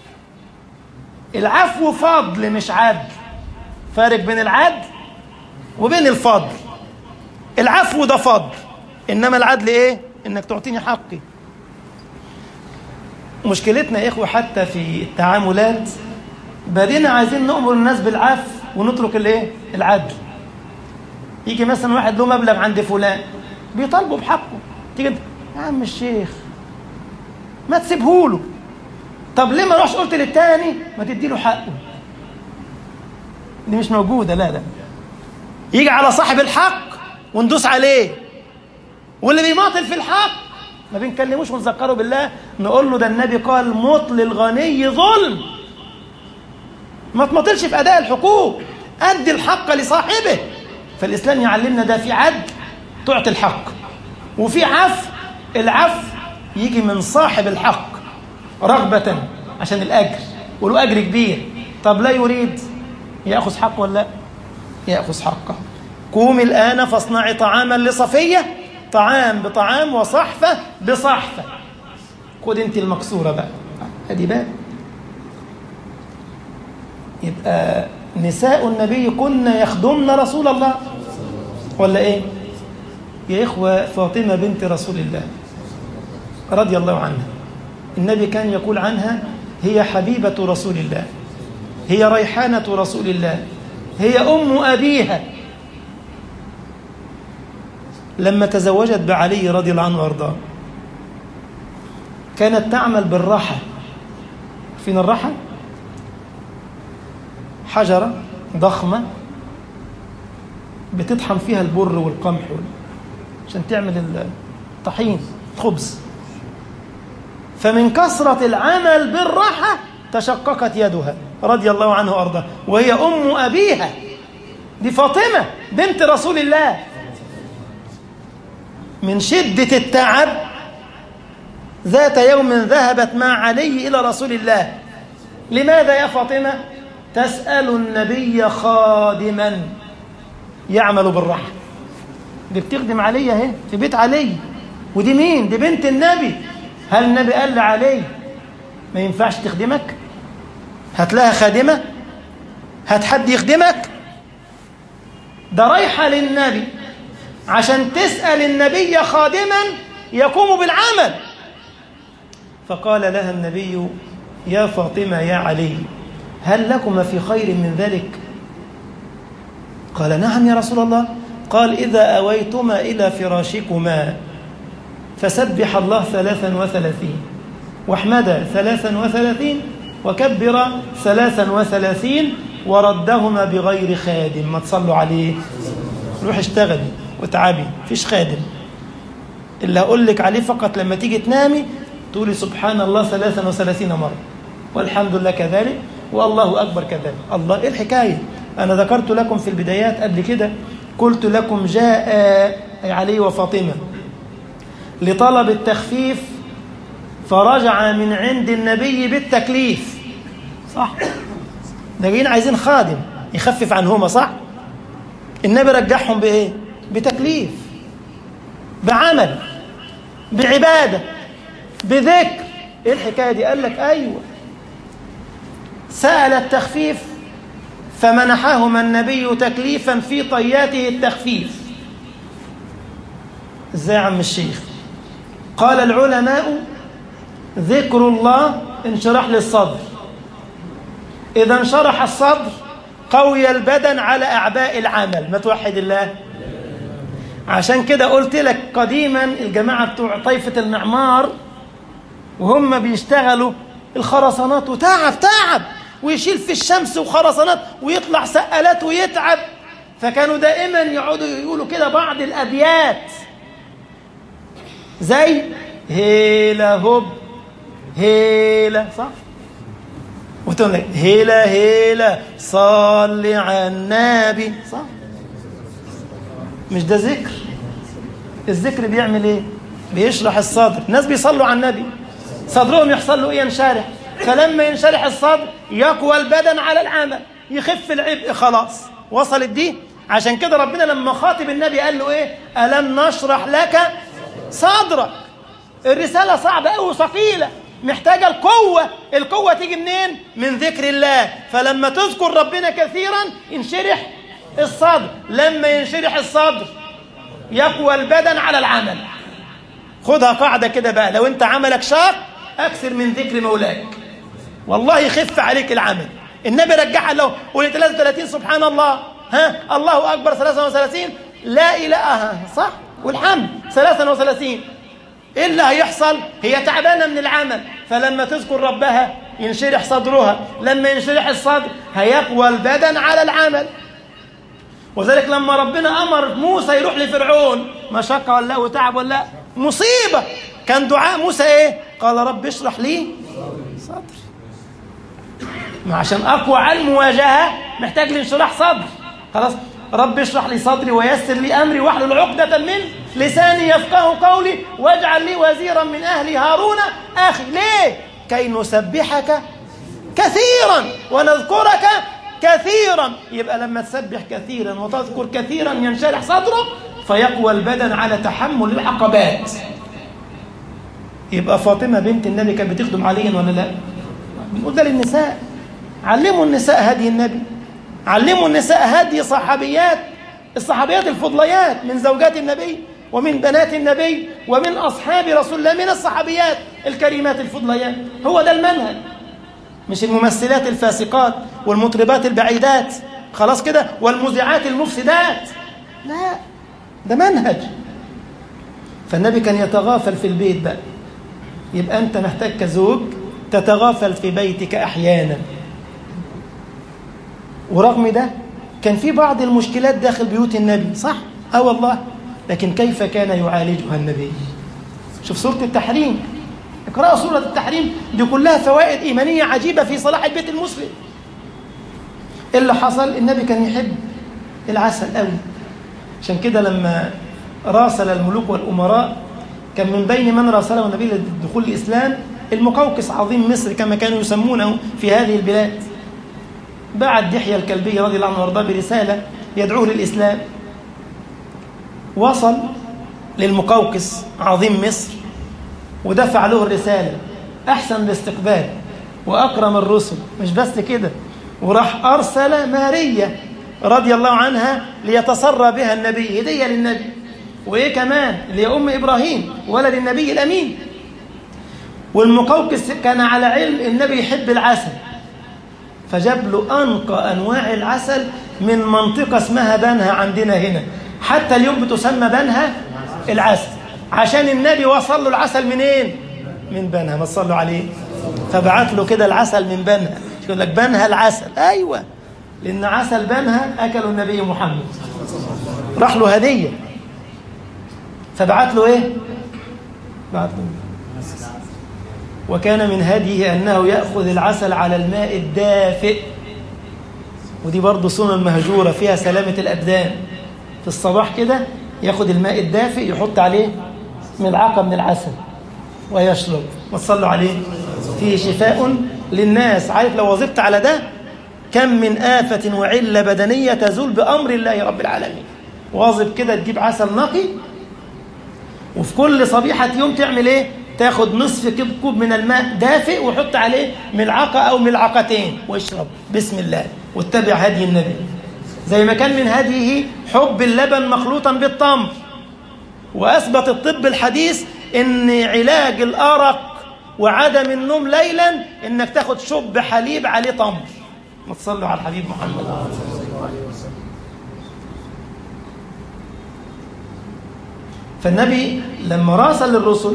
العفو فضل مش عدل فارق بين العدل وبين الفضل العفو ده فضل انما العدل ايه انك تعطيني حقي مشكلتنا يا اخوه حتى في التعاملات بدينا عايزين نامر الناس بالعفو ونترك الايه العدل يجي مثلا واحد له مبلغ عند فلان بيطالبه بحقه تيجي يا عم الشيخ ما تسيبهوله طب ليه ما اروحش قلت للتاني ما تديله حقه دي مش موجوده لا لا يجي على صاحب الحق وندوس عليه واللي بيماطل في الحق ما بنكلموش ونذكره بالله نقول له ده النبي قال مطل الغني ظلم ما تماطلش في اداء الحقوق ادي الحق لصاحبه فالاسلام يعلمنا ده في عدل تعطي الحق وفي عفو العفو يجي من صاحب الحق رغبة عشان الأجر وله أجر كبير طب لا يريد يأخذ حق ولا لا يأخذ حقه قومي الآن فاصنعي طعاما لصفية طعام بطعام وصحفة بصحفة خد انت المكسورة بقى ادي بقى يبقى نساء النبي كن يخدمن رسول الله ولا ايه يا إخوة فاطمة بنت رسول الله رضي الله عنها النبي كان يقول عنها هي حبيبة رسول الله هي ريحانة رسول الله هي أم أبيها لما تزوجت بعلي رضي الله عنه وارضاه كانت تعمل بالراحة فين الراحة حجرة ضخمة بتطحن فيها البر والقمح عشان تعمل الطحين خبز فمن كثرة العمل بالراحة تشققت يدها رضي الله عنه وارضاه وهي أم أبيها دي فاطمة بنت رسول الله من شدة التعب ذات يوم ذهبت مع علي إلى رسول الله لماذا يا فاطمة تسأل النبي خادما يعمل بالرحمة دي بتخدم علي اهي في بيت علي ودي مين دي بنت النبي هل النبي قال لعلي ما ينفعش تخدمك هات لها خادمة هات حد يخدمك ده رايحة للنبي عشان تسأل النبي خادما يقوم بالعمل فقال لها النبي يا فاطمة يا علي هل لكم في خير من ذلك قال نعم يا رسول الله قال إذا أويتما إلى فراشكما فسبح الله ثلاثا وثلاثين واحمد ثلاثا وثلاثين وكبر ثلاثا وثلاثين وردهما بغير خادم ما تصلوا عليه روح اشتغلي وتعبي فيش خادم اللي هقول لك عليه فقط لما تيجي تنامي تقولي سبحان الله ثلاثا وثلاثين مرة والحمد لله كذلك والله أكبر كذلك الله إيه الحكاية أنا ذكرت لكم في البدايات قبل كده قلت لكم جاء علي وفاطمة لطلب التخفيف فرجع من عند النبي بالتكليف صح ده جايين عايزين خادم يخفف عنهما صح النبي رجعهم بإيه بتكليف بعمل بعبادة بذكر ايه الحكاية دي قال لك ايوه سأل التخفيف فمنحهما النبي تكليفا في طياته التخفيف ازاي يا عم الشيخ قال العلماء ذكر الله انشراح للصدر إذا انشرح الصدر قوي البدن على أعباء العمل ما توحد الله عشان كده قلت لك قديما الجماعة بتوع طيفة المعمار وهم بيشتغلوا الخرسانات وتعب تعب ويشيل في الشمس وخرسانات ويطلع سقالات ويتعب فكانوا دائما يقعدوا يقولوا كده بعض الأبيات زي هيلا هوب هيلا صح وتقول لك هيلا هيلا صلي على النبي صح مش ده ذكر الذكر بيعمل ايه بيشرح الصدر الناس بيصلوا على النبي صدرهم يحصل له ايه ينشرح فلما ينشرح الصدر يقوى البدن على العمل يخف العبء خلاص وصلت دي عشان كده ربنا لما خاطب النبي قال له ايه ألم نشرح لك صدرك الرسالة صعبة قوي وثقيلة محتاجة القوة القوة تيجي منين من ذكر الله فلما تذكر ربنا كثيرا ينشرح الصدر لما ينشرح الصدر يقوى البدن على العمل خدها قاعدة كده بقى لو انت عملك شاق أكثر من ذكر مولاك والله يخف عليك العمل النبي رجعها له قول 33 سبحان الله ها الله أكبر 33 لا إله صح والحمد 33 إيه اللي هيحصل هي تعبانة من العمل فلما تذكر ربها ينشرح صدرها لما ينشرح الصدر هيقوى البدن على العمل وذلك لما ربنا أمر موسى يروح لفرعون مشقة ولا وتعب ولا مصيبة كان دعاء موسى إيه قال رب اشرح لي صدري ما عشان أقوى على المواجهة محتاج لانشراح صدر خلاص رب اشرح لي صدري ويسر لي أمري واحلل عقدة من لساني يفقه قولي واجعل لي وزيرا من أهلي هارون أخي ليه كي نسبحك كثيرا ونذكرك كثيرا يبقى لما تسبح كثيرا وتذكر كثيرا ينشرح صدرك فيقوى البدن على تحمل العقبات يبقى فاطمة بنت النبي كانت بتخدم عليا ولا لا بنقول ده للنساء علموا النساء هدي النبي علموا النساء هدي صحابيات الصحابيات الفضليات من زوجات النبي ومن بنات النبي ومن أصحاب رسول الله من الصحابيات الكريمات الفضليات هو ده المنهج مش الممثلات الفاسقات والمطربات البعيدات خلاص كده والمذيعات المفسدات لا ده منهج فالنبي كان يتغافل في البيت بقى يبقى أنت محتاج كزوج تتغافل في بيتك أحيانا ورغم ده كان في بعض المشكلات داخل بيوت النبي صح؟ اه والله لكن كيف كان يعالجها النبي شوف سورة التحريم اقرأوا سورة التحريم دي كلها فوائد إيمانية عجيبة في صلاح البيت المسلم اللي حصل النبي كان يحب العسل قوي عشان كده لما راسل الملوك والأمراء كان من بين من راسله النبي لدخول الإسلام المقوقس عظيم مصر كما كانوا يسمونه في هذه البلاد بعت دحية الكلبي رضي الله عنه وارضاه برسالة يدعوه للإسلام وصل للمقوقس عظيم مصر ودفع له الرسالة أحسن الاستقبال وأكرم الرسل مش بس كده وراح أرسل مارية رضي الله عنها ليتسرى بها النبي هدية للنبي وإيه كمان اللي هي أم إبراهيم ولد النبي الأمين والمقوقس كان على علم النبي يحب العسل فجاب له أنقى أنواع العسل من منطقة اسمها بنها عندنا هنا حتى اليوم بتسمى بنها العسل عشان النبي وصل له العسل منين من بنها ما تصلوا عليه فبعت له كده العسل من بنها يقول لك بنها العسل أيوة لأن عسل بنها أكله النبي محمد راح له هدية فبعت له إيه بعت له وكان من هديه أنه يأخذ العسل على الماء الدافئ ودي برضه سنن مهجورة فيها سلامة الأبدان في الصباح كده ياخد الماء الدافئ يحط عليه ملعقة من العسل ويشرب ما تصلوا عليه فيه شفاء للناس عارف لو وظبت على ده كم من آفة وعلة بدنية تزول بأمر الله رب العالمين واظب كده تجيب عسل نقي وفي كل صبيحة يوم تعمل ايه تاخد نصف كوب كوب من الماء دافئ وحط عليه ملعقة أو ملعقتين واشرب بسم الله واتبع هدي النبي زي ما كان من هديه حب اللبن مخلوطا بالتمر وأثبت الطب الحديث إن علاج الأرق وعدم النوم ليلا إنك تاخد شب حليب عليه تمر ما تصلوا على الحبيب محمد فالنبي لما راسل للرسل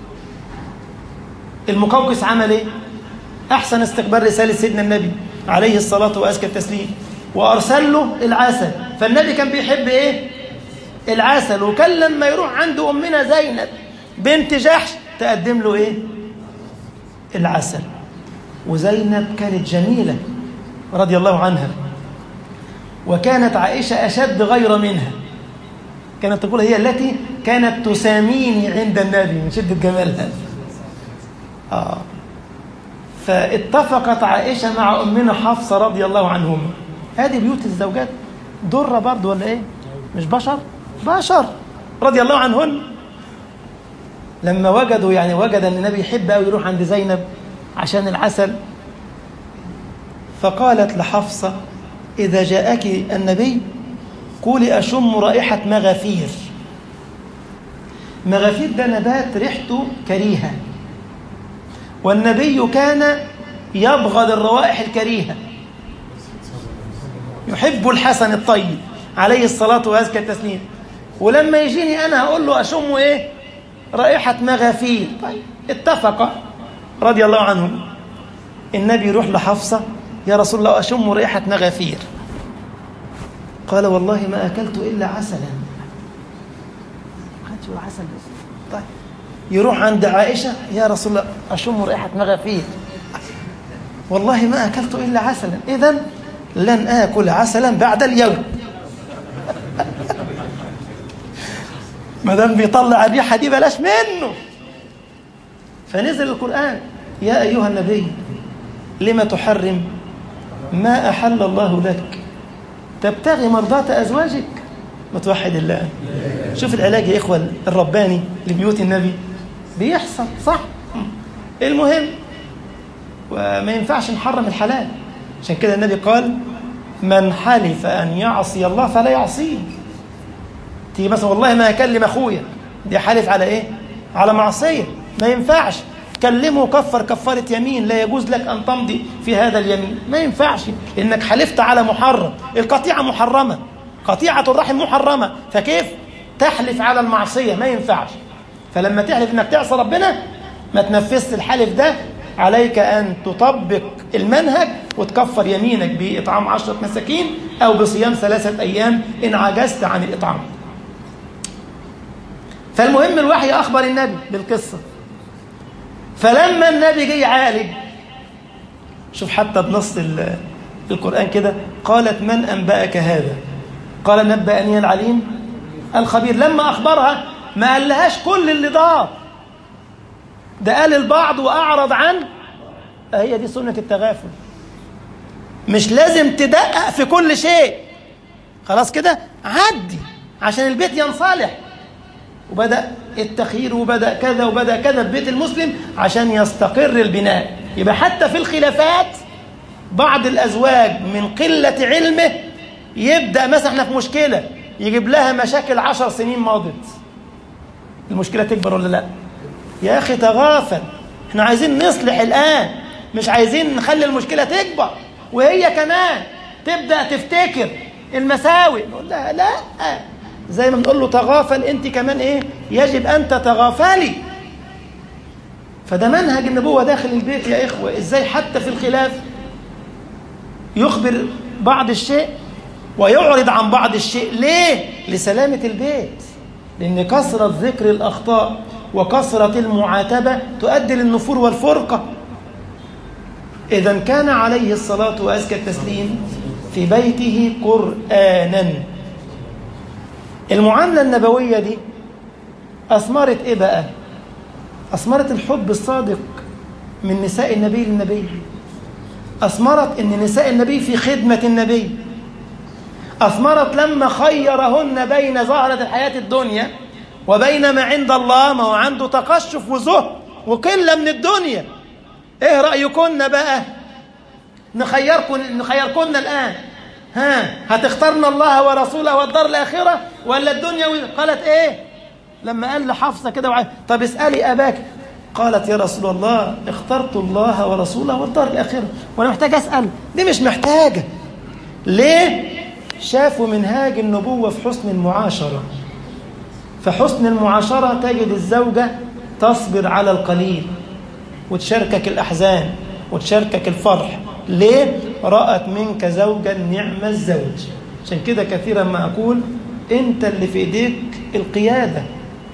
المقوقس عمل ايه احسن استقبال رساله سيدنا النبي عليه الصلاه وازكى التسليم وارسل له العسل فالنبي كان بيحب ايه العسل وكان لما يروح عند امنا زينب بنت جحش تقدم له ايه العسل وزينب كانت جميله رضي الله عنها وكانت عائشه اشد غير منها كانت تقول هي التي كانت تساميني عند النبي من شده جمالها آه. فاتفقت عائشة مع أمنا حفصة رضي الله عنهما هذه بيوت الزوجات درة برضه ولا إيه مش بشر بشر رضي الله عنهن لما وجدوا يعني وجد أن النبي يحب أو يروح عند زينب عشان العسل فقالت لحفصة إذا جاءك النبي قولي أشم رائحة مغافير مغافير ده نبات ريحته كريهه والنبي كان يبغض الروائح الكريهة يحب الحسن الطيب عليه الصلاة وأزكى التسليم ولما يجيني أنا هقول له أشم إيه رائحة مغافير طيب اتفق رضي الله عنهم النبي يروح لحفصة يا رسول الله أشم رائحة مغافير قال والله ما أكلت إلا عسلا خدت عسل بس طيب يروح عند عائشة يا رسول الله أشم رائحة مغافير والله ما أكلت إلا عسلا إذا لن آكل عسلا بعد اليوم ما دام بيطلع الريحة دي بلاش منه فنزل القرآن يا أيها النبي لما تحرم ما أحل الله لك تبتغي مرضاة أزواجك ما توحد الله شوف العلاج يا إخوة الرباني لبيوت النبي بيحصل صح المهم وما ينفعش نحرم الحلال عشان كده النبي قال من حلف أن يعصي الله فلا يعصيه تيجي مثلا والله ما هكلم أخويا دي حلف على إيه؟ على معصية ما ينفعش كلمه كفر كفارة يمين لا يجوز لك أن تمضي في هذا اليمين ما ينفعش إنك حلفت على محرم القطيعة محرمة قطيعة الرحم محرمة فكيف تحلف على المعصية ما ينفعش فلما تحلف إنك تعصى ربنا ما تنفذش الحلف ده عليك أن تطبق المنهج وتكفر يمينك بإطعام عشرة مساكين أو بصيام ثلاثة أيام إن عجزت عن الإطعام فالمهم الوحي أخبر النبي بالقصة فلما النبي جه يعالج شوف حتى بنص القرآن كده قالت من أنبأك هذا قال نبأني العليم الخبير لما أخبرها ما قالهاش كل اللي ضاف ده قال البعض وأعرض عن هي دي سنة التغافل مش لازم تدقق في كل شيء خلاص كده عدي عشان البيت ينصلح وبدأ التخيير وبدأ كذا وبدأ كذا في بيت المسلم عشان يستقر البناء يبقى حتى في الخلافات بعض الأزواج من قلة علمه يبدأ مثلا احنا في مشكلة يجيب لها مشاكل عشر سنين ماضت المشكلة تكبر ولا لا يا أخي تغافل احنا عايزين نصلح الآن مش عايزين نخلي المشكلة تكبر وهي كمان تبدأ تفتكر المساوئ نقول لها لا زي ما بنقول له تغافل انت كمان ايه يجب ان تتغافلي فده منهج النبوة داخل البيت يا إخوة إزاي حتى في الخلاف يخبر بعض الشيء ويعرض عن بعض الشيء ليه؟ لسلامة البيت لأن كثرة ذكر الأخطاء وكثرة المعاتبة تؤدي للنفور والفرقة إذا كان عليه الصلاة وأزكى التسليم في بيته قرآنا المعاملة النبوية دي أثمرت إيه بقى؟ أثمرت الحب الصادق من نساء النبي للنبي أثمرت أن نساء النبي في خدمة النبي أثمرت لما خيرهن بين زهرة الحياة الدنيا وبين ما عند الله ما هو عنده تقشف وزهد وقلة من الدنيا إيه رأيكن بقى نخيركن نخيركن الآن ها هتختارن الله ورسوله والدار الآخرة ولا الدنيا قالت إيه لما قال لحفصة كده وعي... طب اسألي أباك قالت يا رسول الله اخترت الله ورسوله والدار الآخرة وأنا محتاج أسأل دي مش محتاجة ليه شافوا منهاج النبوة في حسن المعاشرة فحسن المعاشرة تجد الزوجة تصبر على القليل وتشاركك الأحزان وتشاركك الفرح ليه؟ رأت منك زوجا نعم الزوج عشان كده كثيرا ما أقول أنت اللي في إيديك القيادة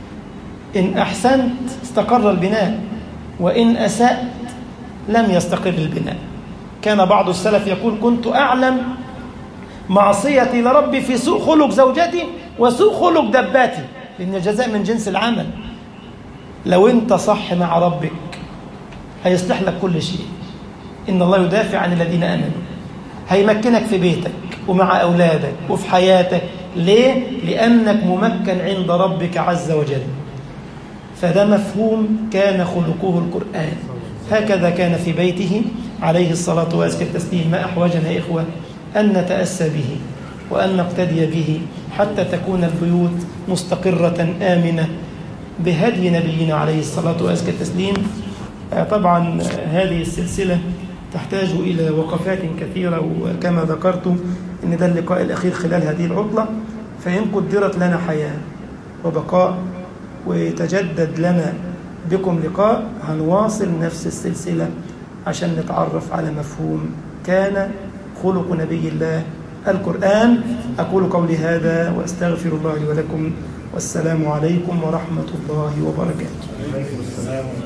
إن أحسنت استقر البناء وإن أسأت لم يستقر البناء كان بعض السلف يقول كنت أعلم معصيتي لربي في سوء خلق زوجتي وسوء خلق دباتي لأن الجزاء من جنس العمل لو أنت صح مع ربك هيصلح لك كل شيء إن الله يدافع عن الذين آمنوا هيمكنك في بيتك ومع أولادك وفي حياتك ليه؟ لأنك ممكن عند ربك عز وجل فده مفهوم كان خلقه القرآن هكذا كان في بيته عليه الصلاة وأزكى التسليم ما أحوجنا يا إخوة أن نتأسى به وأن نقتدي به حتى تكون البيوت مستقرة آمنة بهدي نبينا عليه الصلاة وأزكى التسليم طبعا هذه السلسلة تحتاج إلى وقفات كثيرة وكما ذكرت أن ده اللقاء الأخير خلال هذه العطلة فإن قدرت لنا حياة وبقاء ويتجدد لنا بكم لقاء هنواصل نفس السلسلة عشان نتعرف على مفهوم كان خلق نبي الله القرآن أقول قولي هذا وأستغفر الله لي ولكم والسلام عليكم ورحمة الله وبركاته